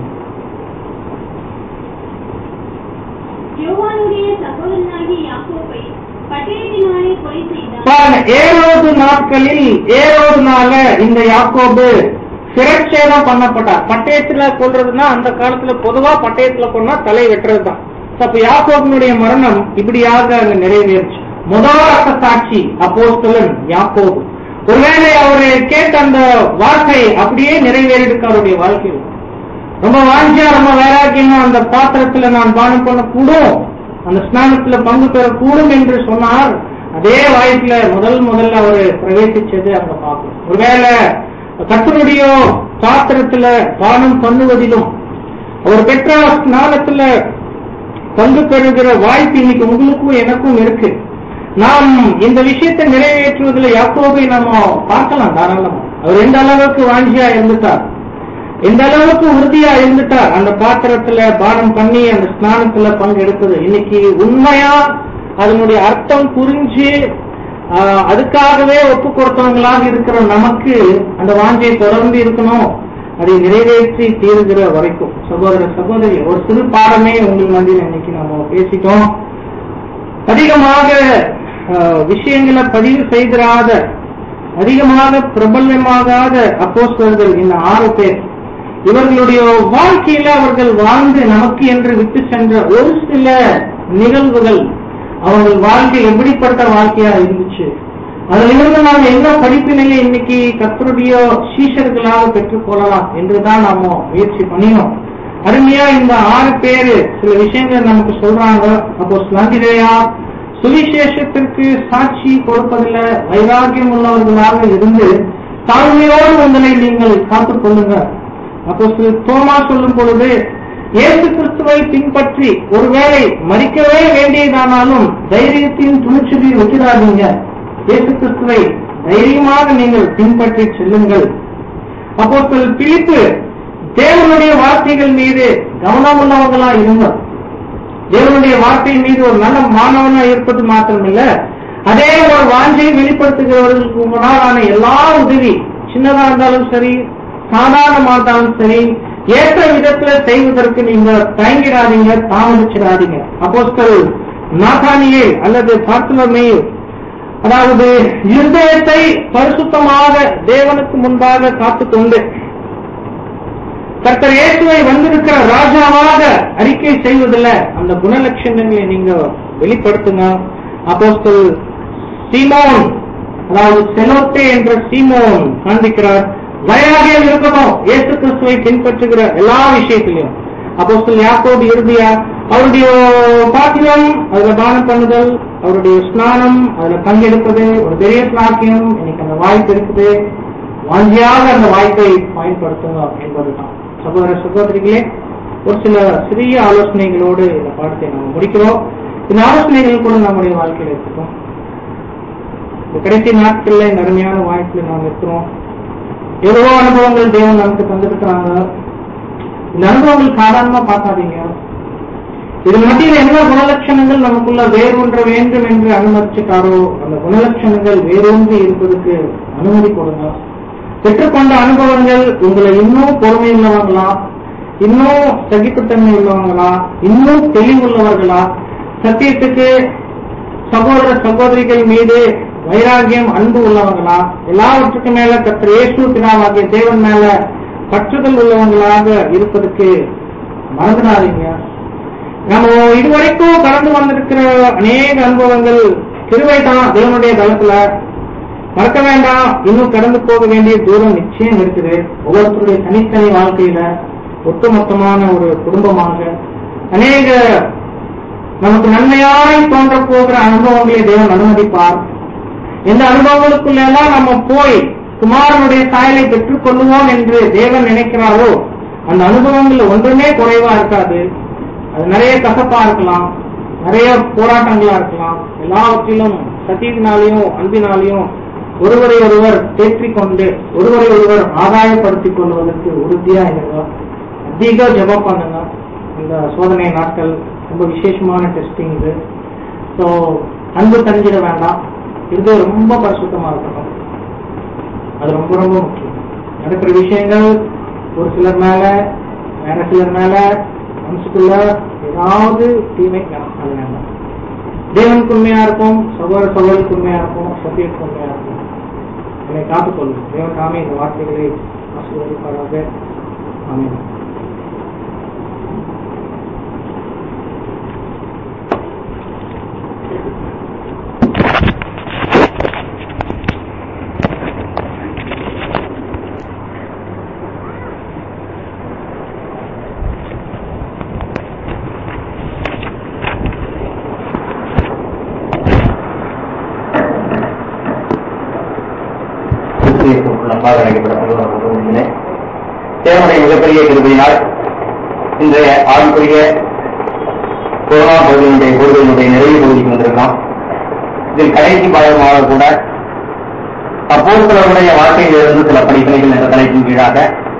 யோவானுடைய சகோதரனாகிய யாக்கோபை பட்டயத்தினாலே கொலை செய்தான். பாருங்க ஏழாவது நாட்களில் ஏழாவதுனால இந்த யாக்கோபு சிரச்சேதம் பண்ணப்பட்டார் பட்டயத்துல கொல்றதுன்னா அந்த காலத்துல பொதுவா பட்டயத்துல கொன்னா தலை வெட்டுறதுதான் அப்ப யாக்கோபினுடைய மரணம் இப்படியாக அங்க நிறைவேறுச்சு முதல் ரத்த சாட்சி அப்போஸ்தலன் யாக்கோபு ஒருவேளை அவரு கேட்ட அந்த வார்த்தை அப்படியே நிறைவேறிருக்கு அவருடைய வாழ்க்கையில் ரொம்ப வாஞ்சியா ரொம்ப வைராக்கியமா அந்த பாத்திரத்துல நான் பானம் பண்ணக்கூடும் அந்த ஸ்நானத்துல பங்கு பெறக்கூடும் என்று சொன்னார் அதே வாய்ப்புல முதல் முதல்ல அவர் பிரவேசிச்சது அங்க பார்க்கணும் ஒருவேளை கத்தனுடைய பாத்திரத்துல பானம் பண்ணுவதிலும் அவர் பெற்ற ஸ்நானத்துல பங்கு பெறுகிற வாய்ப்பு இன்னைக்கு உங்களுக்கும் எனக்கும் இருக்கு நாம் இந்த விஷயத்தை நிறைவேற்றுவதில் யாக்கோபை நம்ம பார்க்கலாம் தாராளமா அவர் எந்த அளவுக்கு வாஞ்சியா இருந்துட்டார் எந்த அளவுக்கு உறுதியா இருந்துட்டார் அந்த பாத்திரத்துல பானம் பண்ணி அந்த ஸ்நானத்துல பங்கெடுப்பது இன்னைக்கு உண்மையா அதனுடைய அர்த்தம் புரிஞ்சு ஆஹ், அதுக்காகவே ஒப்பு கொடுத்தவங்களாக இருக்கிற நமக்கு அந்த வாஞ்சை தொடர்ந்து இருக்கணும் அதை நிறைவேற்றி தீருகிற வரைக்கும் சகோதர சகோதரி ஒரு சிறு பாடமே உங்களுக்கு மத்தியில் இன்னைக்கு நம்ம பேசிட்டோம் அதிகமாக ஆஹ், விஷயங்களை பதிவு செய்திராத அதிகமாக பிரபல்யமாகாத அப்போஸ்தலர்கள் இந்த ஆறு பேர் இவர்களுடைய வாழ்க்கையில அவர்கள் வாழ்ந்து நமக்கு என்று விட்டு சென்ற ஒரு சில நிகழ்வுகள் அவர்கள் வாழ்க்கை எப்படிப்பட்ட வாழ்க்கையா இருந்துச்சு அதிலிருந்து நாம் என்ன படிப்பினையை இன்னைக்கு கத்தருடைய சீஷர்களாக பெற்றுக் கொள்ளலாம் என்றுதான் நாம முயற்சி பண்ணினோம் அருமையா இந்த ஆறு பேரு சில விஷயங்கள் நமக்கு சொல்றாங்க அப்போ ஸ்லாந்திரையா சுவிசேஷத்திற்கு சாட்சி கொடுப்பதில் வைராக்கியம் உள்ளவர்களாக இருந்து தாழ்மையோடு உங்களை நீங்கள் காத்துக் கொள்ளுங்க அப்போ சில தோமா சொல்லும் பொழுது இயேசு கிறிஸ்துவை பின்பற்றி ஒருவேளை மறிக்கவே வேண்டியதானாலும் தைரியத்தின் துணிச்சலை விட்டுடாதீங்க இயேசு கிறிஸ்துவை தைரியமாக நீங்கள் பின்பற்றி செல்லுங்கள் அப்போ பிலிப்பு தேவனுடைய வார்த்தைகள் மீது கவனமுள்ளவர்களா இருங்க தேவனுடைய வார்த்தை மீது ஒரு நல்ல மாணவனா இருப்பது மாத்திரமில்ல அதே ஒரு வாஞ்சை வெளிப்படுத்துகிறவர்களுக்கு முன்னாலான எல்லா உதவி சின்னதா இருந்தாலும் சரி சாதாரணமா இருந்தாலும் சரி ஏற்ற விதத்துல செய்வதற்கு நீங்க தயங்கிடாதீங்க தாமதிச்சிடாதீங்க அப்போஸ்தல் நாகானியே அல்லது பார்த்துலமையில் அதாவது இருதயத்தை பரிசுத்தமாக தேவனுக்கு முன்பாக காத்துக்கொண்டு கர்த்தர் இயேசுவை வந்திருக்கிற ராஜாவாக அறிக்கை செய்வதில் அந்த குணலட்சணங்களை நீங்க வெளிப்படுத்துங்க அப்போஸ்தல் சீமோன் அதாவது செலோத்தே என்ற சீமோன் காண்பிக்கிறார் வைராகியம் இருக்கணும் இயேசு கிறிஸ்துவை பின்பற்றுகிற எல்லா விஷயத்திலையும் அப்போஸ்தல் யாக்கோபு இறுதியா அவருடைய பாத்திரம் அதுல தானம் பண்ணுதல் அவருடைய ஸ்நானம் அதுல பங்கெடுப்பது ஒரு பெரிய சாக்கியம் எனக்கு அந்த வாய்ப்பு இருக்குது வாஞ்சியாக அந்த வாய்ப்பை பயன்படுத்துங்க என்பதுதான் சகோதர சகோதரிகளே ஒரு சில சிறிய ஆலோசனைகளோடு இந்த பாடத்தை நாம் முடிக்கிறோம் இந்த ஆலோசனைகள் கூட நம்முடைய வாழ்க்கையில் இருக்கட்டும் இந்த கடைசி நாட்கள்ல இந்த அருமையான வாய்ப்புல நாம் இருக்கிறோம் எவ்வளவோ அனுபவங்கள் தேவன் நமக்கு தந்திருக்கிறாங்க இந்த அனுபவங்கள் சாதாரணமா பார்க்காதீங்க இது மத்தியில் என்ன குணலட்சணங்கள் நமக்குள்ள வேரூன்ற வேண்டும் என்று அனுமதிச்சுட்டாரோ அந்த குணலட்சணங்கள் வேரூன்றி இருப்பதற்கு அனுமதி கொடுங்க பெற்றுக்கொண்ட அனுபவங்கள் உங்களை இன்னும் பொறுமை உள்ளவங்களா இன்னும் சகிப்புத்தன்மை உள்ளவங்களா இன்னும் தெளிவுள்ளவர்களா சத்தியத்துக்கு சகோதர சகோதரிகள் மீது வைராகியம் அன்பு உள்ளவங்களா எல்லாவற்றுக்கும் மேல கத்திர இயேசு பிதாவாகிய தேவன் மேல பற்றுதல் உள்ளவங்களாக இருப்பதற்கு மறந்துடாதீங்க நம்ம இதுவரைக்கும் கடந்து வந்திருக்கிற அநேக அனுபவங்கள் கிருவை தான் தேவனுடைய தளத்துல மறக்க வேண்டாம் இன்னும் கடந்து போக வேண்டிய தூரம் நிச்சயம் இருக்குது ஒவ்வொருத்தருடைய தனித்தனி வாழ்க்கையில ஒட்டுமொத்தமான ஒரு குடும்பமாக அநேக நமக்கு நன்மையாய் தோன்ற போகிற அனுபவங்களை தேவன் அனுமதிப்பார் இந்த அனுபவங்களுக்குள்ள எல்லாம் நம்ம போய் குமாரனுடைய சாயலை பெற்றுக் கொள்ளுவோம் என்று தேவன் நினைக்கிறாரோ அந்த அனுபவங்கள் ஒன்றுமே குறைவா இருக்காது அது நிறைய கசப்பா இருக்கலாம் நிறைய போராட்டங்களா இருக்கலாம் எல்லாவற்றிலும் சத்தியத்தினாலையும் அன்பினாலையும் ஒருவரை ஒருவர் தேற்றிக் கொண்டு ஒருவரை ஒருவர் ஆதாயப்படுத்திக் கொள்வதற்கு உறுதியா இருங்க அதிக ஜெபம் பண்ணுங்க இந்த சோதனை நாட்கள் ரொம்ப விசேஷமான டெஸ்டிங் இது ஸோ அன்பு தஞ்சிட வேண்டாம் இது ரொம்ப பரிசுத்தமா இருக்கணும் அது ரொம்ப ரொம்ப முக்கியம் நடக்கிற விஷயங்கள் ஒரு சிலர் மேல வேற சிலர் மேல மனசுக்குள்ள ஏதாவது தீமை அது வேண்டாம் தேவனுக்கு உண்மையா இருக்கும் சகோதர சகோதரிக்கு உண்மையா இருக்கும் சத்தியத்துக்கு உண்மையா இருக்கும் என்னை காத்துக்கொள்ளும் தேவன் தாமே இந்த வார்த்தைகளை ஆசீர்வதிப்பாராக ஆமென் கிறிஸ்துவுக்குள் அன்பாக அழைக்கப்பட்ட தேவனுடைய மிகப்பெரிய கிருபையினால் இன்றைய ஆண்குரிய கொரோனா பகுதியினுடைய கூடுதலினுடைய நிறைவு பகுதிக்கு வந்திருக்கிறோம் இதில் கடைசி பாடமாக கூட அப்போஸ்தலருடைய வாழ்க்கையிலிருந்து சில படிப்பனைகள் என்ற தலைப்பின் கீழாக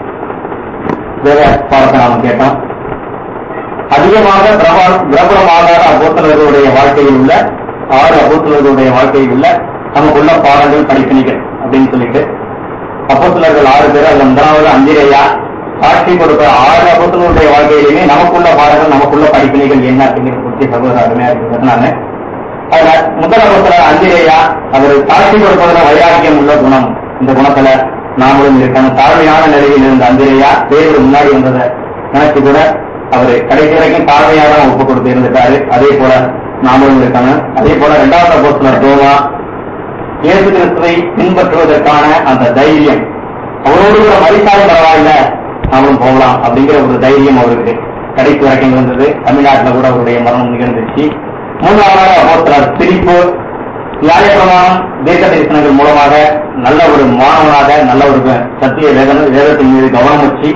வேத பாடத்தை நாம் கேட்டோம் அதிகமாக பிரபா- பிரபலமாகாத அப்போஸ்தலர்களுடைய வாழ்க்கையில் உள்ள ஆறு அப்போஸ்தலர்களுடைய வாழ்க்கையில் உள்ள நமக்குள்ள பாடங்கள் படிப்பினைகள் அப்படின்னு சொல்லிட்டு அப்போஸ்தலர்கள் ஆறு பேர் அதுல முதலாவது அந்திரையா சாட்சி கொடுத்த ஆறு அப்போஸ்தலர்களுடைய வாழ்க்கையிலுமே நமக்குள்ள பாடங்கள் நமக்குள்ள படிப்பினைகள் என்ன அப்படிங்கிற குறித்து சகோதர அருமையா இருக்கிறதுனால அதுல முதல் அப்போஸ்தலர் அந்திரையா அவர் சாட்சி கொடுப்பதுல வைராக்கியம் உள்ள குணம் இந்த குணத்துல நாமளும் இருக்கணும் தாழ்மையான நிலையில் இருந்த அந்திரையா தேவர் முன்னாடி வந்ததை நினைச்சு கூட அவர் கடைசி வரைக்கும் தாழ்மையாக தான் ஒப்பு கொடுத்து இருந்துட்டாரு அதே போல நாமளும் இருக்கணும் அதே போல இரண்டாவது அப்போஸ்தலர் தோமா இயேசு கிறிஸ்துவை பின்பற்றுவதற்கான அந்த தைரியம் அவரோடு கூட மறித்தாலும் பரவாயில்ல நாமளும் போகலாம் அப்படிங்கிற ஒரு தைரியம் அவருக்கு கடைசி வரைக்கும் இருந்தது தமிழ்நாட்டுல கூட அவருடைய மரணம் நிகழ்ந்துச்சு மூன்றாவதாக அப்போஸ்தலர் பிரிப்பு நியாயப்பிரமாணம் தேச தரிசனங்கள் மூலமாக நல்ல ஒரு மாணவனாக நல்ல ஒரு சத்திய வேத வேதத்தின் மீது கவனம் வச்சு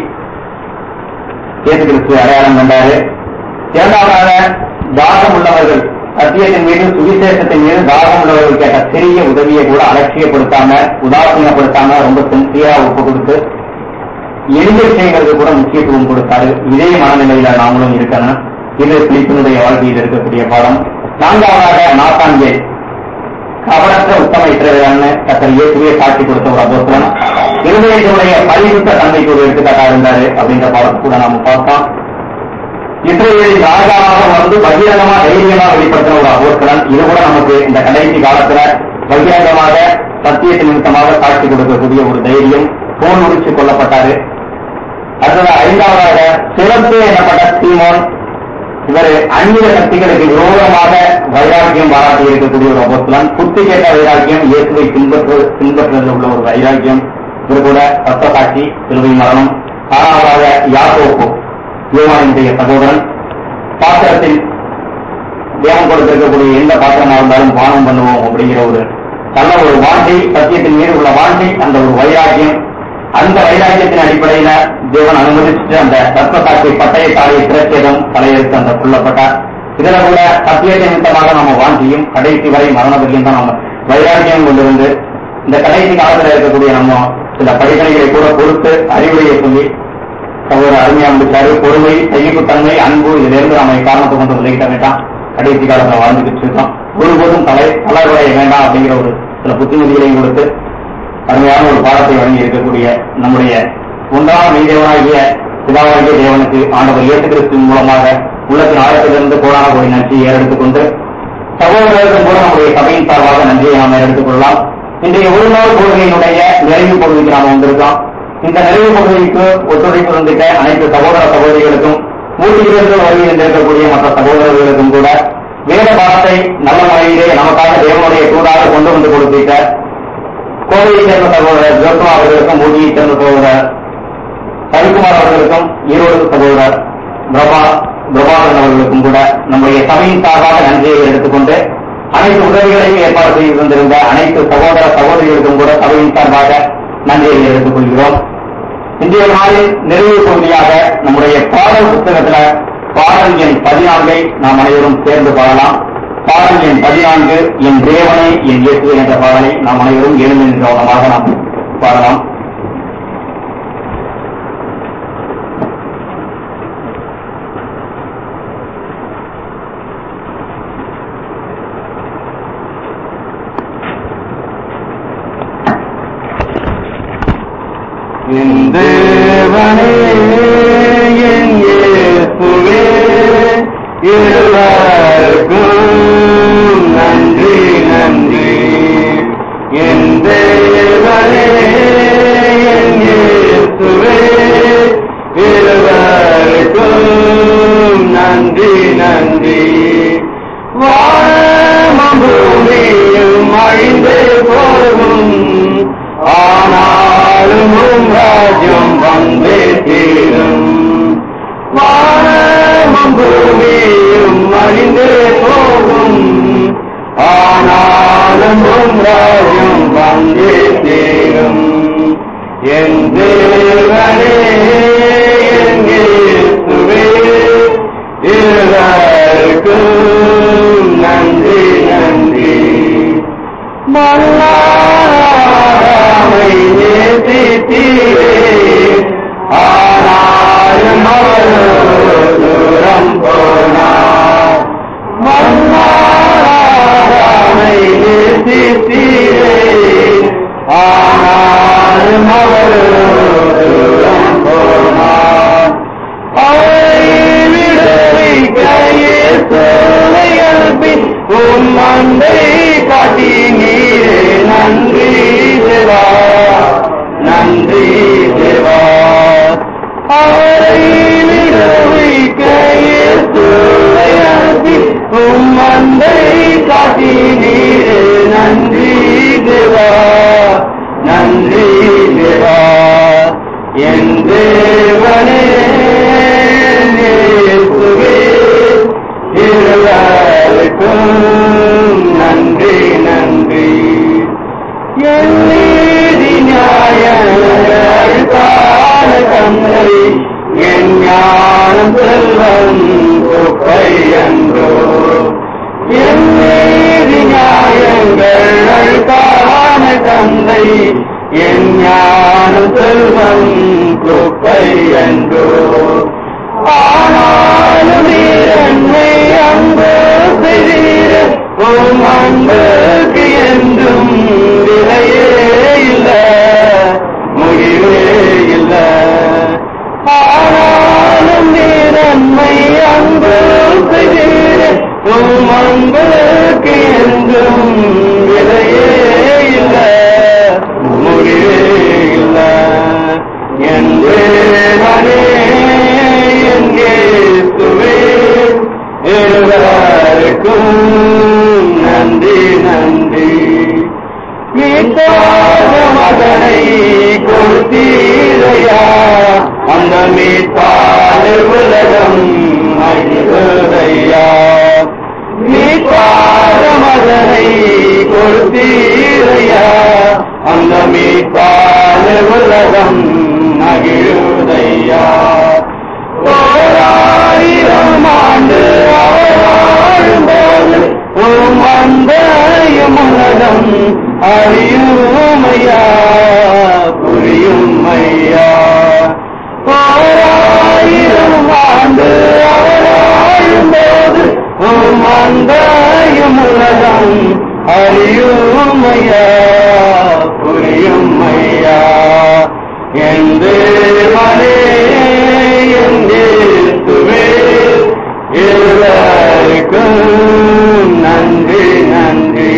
இயேசு கிறிஸ்துவை அடையாளம் கண்டாரு இரண்டாவதாக தாகம் உள்ளவர்கள் சத்தியத்தின் மீது சுவிசேஷத்தின் மீது தாகம் உள்ளவர்கள் கேட்ட சிறிய உதவியை கூட அலட்சியப்படுத்தாம உதாசீனப்படுத்தாம ரொம்ப சின்சியரா ஒப்பு கொடுத்து எளிய விஷயங்களுக்கு கூட முக்கியத்துவம் கொடுத்தாரு இதே மனநிலையில நாமளும் இருக்கணும் இது பிலிப்பினுடைய வாழ்க்கையில் இருக்கக்கூடிய பாடம் நான்காவதாக நாத்தாங்கே கவனற்ற உத்தம இத்திரன்னு கத்தர் இயேசுவே காட்சி கொடுத்த ஒரு அபோஸ்தலன் இருதயத்தினுடைய பரிசுத்த தன்மைக்கு ஒரு எடுத்துக்காட்டா இருந்தாரு அப்படின்ற பாடத்தை கூட நாம பார்த்தோம் இஸ்ரேலின் ராஜாவாக வந்து பகிரங்கமா தைரியமா வெளிப்படுத்தின ஒரு அபோஸ்தலன் இது கூட நமக்கு இந்த கடைசி காலத்துல பகிரங்கமாக சத்தியத்தின் நிமித்தமாக காட்சி கொடுக்கக்கூடிய ஒரு தைரியம் போன் முடிச்சு கொல்லப்பட்டாரு அடுத்தது ஐந்தாவதாக சிறப்பு எனப்பட்ட சீமோன் இவர் அந்நிய சக்திகளுக்கு விரோதமாக வைராக்கியம் பாராட்டி இருக்கக்கூடிய ஒரு அபோஸ்தலன் புத்தி கேட்ட வைராக்கியம் இயேசுவை பின்பற்று பின்பற்றுவதில் உள்ள ஒரு வைராக்கியம் இவர் கூட ரத்த சாட்சி சிலுவை மரணம் ஆறாவதாக யாக்கோப்பு யோவானுடைய சகோதரன் பாத்திரத்தில் தேவன் கொடுத்திருக்கக்கூடிய எந்த பாத்திரமா இருந்தாலும் பானம் பண்ணுவோம் அப்படிங்கிற ஒரு நல்ல ஒரு வாஞ்சை சத்தியத்தின் மீது உள்ள வாஞ்சை அந்த ஒரு வைராக்கியம் அந்த வைராக்கியத்தின் அடிப்படையில தேவன் அனுமதிச்சுட்டு அந்த ரத்த சாட்சி பட்டய தாலியை திரச்சேதம் தலையெடுத்து அந்த கொல்லப்பட்டார் இதுல கூட சத்தியத்தை நிமித்தமாக நம்ம வாஞ்சியும் கடைசி வரை மரண வரையும் தான் நம்ம வைராக்கியம் கொண்டிருந்து இந்த கடைசி காலத்துல இருக்கக்கூடிய நம்ம சில படிப்பனைகளை கூட கொடுத்து அறிவுரையை சொல்லி ஒரு அருமையா முடிச்சாரு பொறுமை சகிப்புத்தன்மை அன்பு இதுல இருந்து நம்ம காரணத்தை கொண்டு விலகிட்ட வேண்டாம் கடைசி காலத்துல வாழ்ந்துகிட்டு இருக்கோம் ஒருபோதும் தலை தலைவரைய வேண்டாம் அப்படிங்கிற ஒரு சில புத்திமதிகளையும் கொடுத்து அருமையான ஒரு பாடத்தை வழங்கி இருக்கக்கூடிய நம்முடைய ஒன்றாம் மெய்தேவனாகிய பிதாவாகிய தேவனுக்கு ஆண்டவர் இயேசு கிறிஸ்துவின் மூலமாக உள்ளத்தின் ஆழத்திலிருந்து கோடான கோடி நன்றியை ஏறெடுத்துக் கொண்டு சகோதரர்களுக்கும் கூட நம்முடைய சபையின் சார்பாக நன்றியை நாம் எடுத்துக் கொள்ளலாம் இன்றைய ஒரு நாள் கொள்கையினுடைய நிறைவு பகுதிக்கு நாம் வந்திருக்கோம் இந்த நிறைவு பகுதிக்கு ஒத்துழைப்பு தந்திட்ட அனைத்து சகோதர சகோதரிகளுக்கும் ஊட்டியிலிருந்து வருகை இருந்திருக்கக்கூடிய மற்ற சகோதரர்களுக்கும் கூட வேத பாடத்தை நல்ல முறையிலே நமக்காக தேவனுடைய தூதாக கொண்டு வந்து கொடுத்திட்ட கோவையைச் சேர்ந்த சகோதரர் ஜோத்மா அவர்களுக்கும் ஊட்டியைச் சேர்ந்த சகோதரர் ரவிக்குமார் அவர்களுக்கும் ஈரோடு சகோதரர் பிரபா பிரபாகரன் அவர்களுக்கும் கூட நம்முடைய சபையின் சார்பாக நன்றியை எடுத்துக்கொண்டு அனைத்து உதவிகளையும் ஏற்பாடு செய்து தந்திருந்த அனைத்து சகோதர சகோதரிகளுக்கும் கூட சபையின் சார்பாக நன்றியை எடுத்துக் கொள்கிறோம் இன்றைய நாளில் நிறைவு பகுதியாக நம்முடைய பாடல் புத்தகத்துல பாட பாடல் எண் பதினான்கை நாம் அனைவரும் சேர்ந்து பாடலாம் பாடல் எண் பதினான்கு என் தேவனே என் இயேசு என்ற பாடலை நாம் அனைவரும் எழுந்து கவனமாக நாம் பாடலாம் என் தேவனே என் இயேசுவே இருவருக்கும் நன்றி நன்றி என் தேவனே என் இயேசுவே இருவருக்கும் நன்றி நன்றி வானமும் பூமியும் அழிந்து போகும் ஆனாலும் உம் ராஜ்யம் வந்தே தீரும் வானமும் பூமியும் அழிந்து போகும் ஆனாலும் உம் ராஜ்யம் வந்தே தீரும் என் தேவனே என் இயேசுவே இருவருக்கும் நன்றி நன்றி மல்லாமை நேசித்தீரே ஆனாலும் அவரோ தூரம் போனார் மல்லாமை நேசித்தீரே ஆனாலும் அவரோ தூரம் போனார் அவரை விடுவிக்கையே சோலைகள் பின் உம் அன்பை காட்டி நீரே நன்றி தேவா நன்றி தேவா அவரை விடுவிக்கையே சோலைகள் பின் உம் அன்பை காட்டி நீரே நன்றி தேவா நன்றி தேவா என் தேவனே இயேசுவே, இருவருக்கும் நன்றி நன்றி என் நீதி நியாயங்களுக்கான தந்தை என் ஞானம் செல்வம் குப்பை என்றோ என் நீதி நியாயங்களுக்கான தந்தை என் ஞானம் செல்வம் குப்பை என்றோ ஆனாலும் நீர் என்னை அன்பு செய்தீர் உம் அன்புக்கு என்றும் விலையே இல்லை முடிவே இல்லை ஆனாலும் நீர் என்னை அன்பு செய்தீர் உம் அன்புக்கு என்றும் விலையே இல்லை முடிவே இல்லை என் தேவனே என் இயேசுவே இருவருக்கும் நன்றி நன்றி மீட்பாத மகனை கொடுத்தீரையா அந்த மீட்பாத உலகம் அழிவதையா மீட்பாத மகனை கொடுத்தீரையா அந்த மீட்பாத உலகம் மகிழுதையா ஓராயிரம் ஆண்டு அவர் வாழும்போது உம் அன்பையும் உலகம் அறியுமையா புரியுமையா ஓராயிரம் ஆண்டு அவர் வாழும்போது உம் அன்பையும் உலகம் அறியுமையா புரியுமையா என் தேவனே என் இயேசுவே இருவருக்கும் நன்றி நன்றி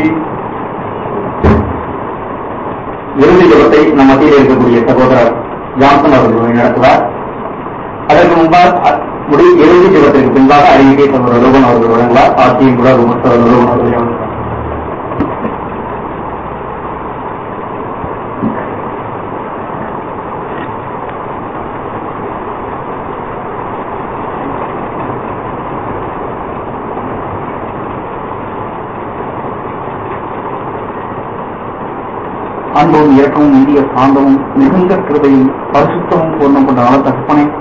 இறுதி ஜபத்தை நம் மத்தியில் இருக்கக்கூடிய சகோதரர் ஜான்சன் அவர்கள் நடத்துவார் அதற்கு முன்பாக அ- முடி இறுதி ஜபத்திற்கு பின்பாக அறிவிக்கை சகோதரர் ரூபன் அவர்கள் வழங்குவார் ஆட்சியும் கூட ரூபன் சகோதரர் ரூபன் அவர்கள் வழங்குவார். அன்பும் இரக்கமும் இந்திய சாந்தமும் மிகுந்த கிருபையும் பரிசுத்தமும் பூர்ணம் கொண்ட நல்ல தகப்பனே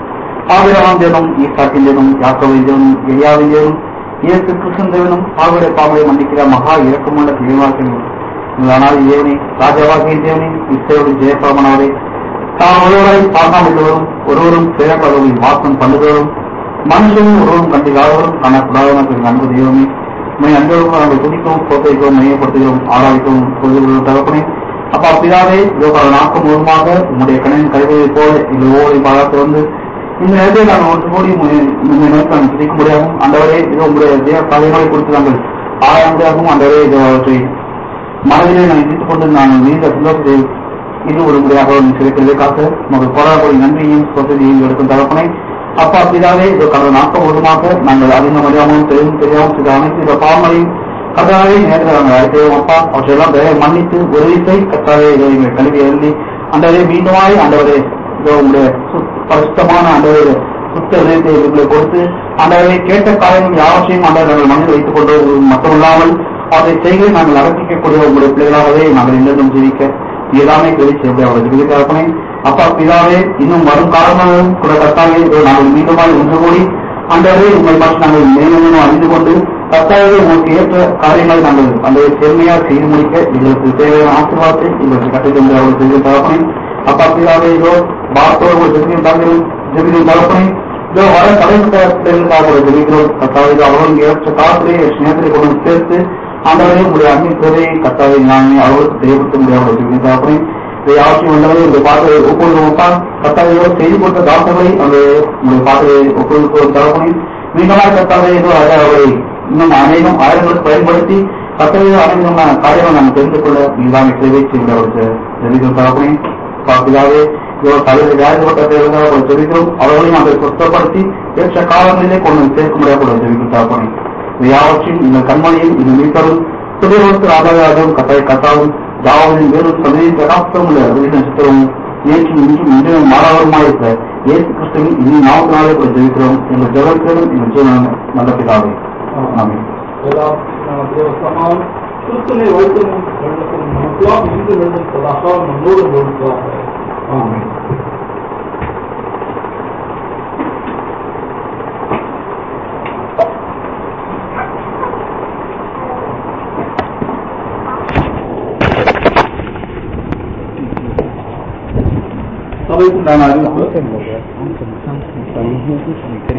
ஆபிரகாம் தேவனும் ஈசாக்கின் தேவனும் யாக்கோவின் தேவனும் எலியாவின் தேவனும் இயேசு கிருஷ்ணன் தேவனும் பாவடைய பாவங்களை மன்னிக்கிற மகா இரக்கமுள்ள தெளிவாக்கள் ஆனால் தேவனே ராஜாவாகிய தேவனே இசையோடு ஜெயபாமனாவே தான் ஒருவரை பார்க்காமல் ஒருவரும் சேரப்படுவதில் வாசம் பண்ணுதலும் மனுஷனும் ஒருவரும் கண்டில்லாதவரும் காணக்கூடாதவர்கள் அன்பு தெய்வமே உண்மை அன்போடு நாங்கள் துடிக்கவும் கோப்பைக்கவும் மையப்படுத்துகிறோம் ஆராய்க்கவும் பொழுது தகப்பனே அப்பா பிதாவே இதோ பல நாட்கள் முழுமாக உங்களுடைய கணின் கருவியை போல இந்த ஓரை பாராட்டு வந்து இந்த நேரத்தில் நாங்கள் ஒன்று கூடி உண்மை நோக்கி நாங்கள் துதிக்க முடியாகும் அந்தவரே இதோ உங்களுடைய தேவ காரியங்களை குறித்து நாங்கள் ஆராய முடியாகவும் அந்தவரே இதோ அவற்றை மனதிலே நான் இணைத்துக் கொண்டு நான் நீண்ட சந்தோஷத்தை இது ஒரு முறையாக சிறக்கிறதற்காக உங்கள் போராடக்கூடிய நன்மையும் சொசதியையும் எடுக்கும் தகப்பனை அப்பா பிதாவே இது கடந்த நாட்கள் முழுமாக நாங்கள் அதிகம் அறியாமல் தெரியும் தெரியாமல் சில அனைத்து இந்த பாவங்களையும் கதாவே நேரத்தில் நாங்கள் அழைத்தோம் அப்பா அவற்றையெல்லாம் தயவை மன்னித்து ஒரு விசை கத்தாவே இதை எங்கள் கல்வி எழுதி அந்தவரே மீண்டுமாய் ஆண்டவரே இதோ உங்களுடைய சு- பரிசுத்தமான ஆண்டவரே சுத்த இதயத்தை எங்களை கொடுத்து ஆண்டவரை கேட்ட காரியங்கள் யாவற்றையும் ஆண்டவர் நாங்கள் மனதில் வைத்துக் கொண்டு மட்டுமில்லாமல் அதை செய்து நாங்கள் நடப்பிக்கக்கூடிய உங்களுடைய பிள்ளைகளாகவே நாங்கள் இன்னும் ஜீவிக்க நீதானே கிளை செய்ய அவரது விதிக்காரப்பனை அப்பா பிதாவே இன்னும் வரும் காலங்களும் கூட கத்தாவே இதோ நாங்கள் மீண்டுமாய் ஒன்று கூடி ஆண்டவரே உங்களை பார்த்து நாங்கள் மேலும் மேலும் அறிந்து கொண்டு கத்தாவே உங்களுக்கு ஏற்ற காரியங்களை நாங்கள் அந்த செம்மையாக செய்து முடிக்க எங்களுக்கு தேவையான ஆசீர்வாதத்தை எங்களுக்கு கட்டித்தந்து அவர்கள் செய்து தகப்பனை அப்பா பிதாவே இதோ பார்த்தோடு ஒரு ஜெபிக்கும் தாங்கிறோம் ஜெபிக்கும் தகப்பனை இதோ வர தலைமுறைக்காக ஒரு ஜெபிக்கிறோம் கத்தாவே இதோ அவர்களுக்கு ஏற்ற காலத்திலே ஸ்நேகத்தை கொண்டு வந்து சேர்த்து ஆண்டவரே உங்களுடைய அன்பின் துறையை கத்தாவை நான் அவர்களுக்கு தெரியப்படுத்த முடியாமல் ஜெபிக்கும் தகப்பனை இதை ஆட்சி வந்தவரை இந்த பாட்டை ஒப்புதல் ஒப்பான் கத்தாவையோ செய்து கொடுத்த தாசங்களை அந்த உங்களுடைய பாட்டை ஒப்புதல் தகப்பனை மீண்டுமாக கத்தாவை ஏதோ அவரை இன்னும் அநேகம் ஆயிரங்களுக்கு பயன்படுத்தி கத்தவையோ அனைவருமான காரியங்கள் நாம் தெரிந்து கொள்ள நீதான சேவை செய்கிற அவருக்கு ஜெபிக்கும் தகப்பனை பாப்பிதாவே இவர் தலைவர் வியாதிப்பட்ட அவர்கள் ஜெபிக்கிறோம் அவர்களையும் அதை சுத்தப்படுத்தி ஏற்ற காலங்களிலே கொண்டு வந்து சேர்க்க முடியாத ஜெபிக்கும் தகப்பனை இது யாவற்றையும் இந்த கண்மணியும் இது மீட்டரும் புதியவருக்கு ஆதாரம் கட்டாய கட்டாவும் ஜாவலின் வேறும் சமயம் பிரகாசம் உள்ள அறிவின் நட்சத்திரமும் நேற்றும் இன்றும் இன்றும் மாறாவருமாயிருக்க இயேசு கிறிஸ்துவின் இனி நான்கு நாளே கூட ஜெயிக்கிறோம் எங்கள் ஜெகத்திலும் எங்கள் ஜீவன நல்ல பிதாவே ஆமென் எல்லாம் நாம் தேவசமால் கிறிஸ்துவை வைத்தும் வெள்ளத்தும் நமக்கெல்லாம் இன்று வெள்ளம் சதாசா நம்மோடு கொடுப்பாக ஆமென் சபைக்கு நான் அறிவிப்பு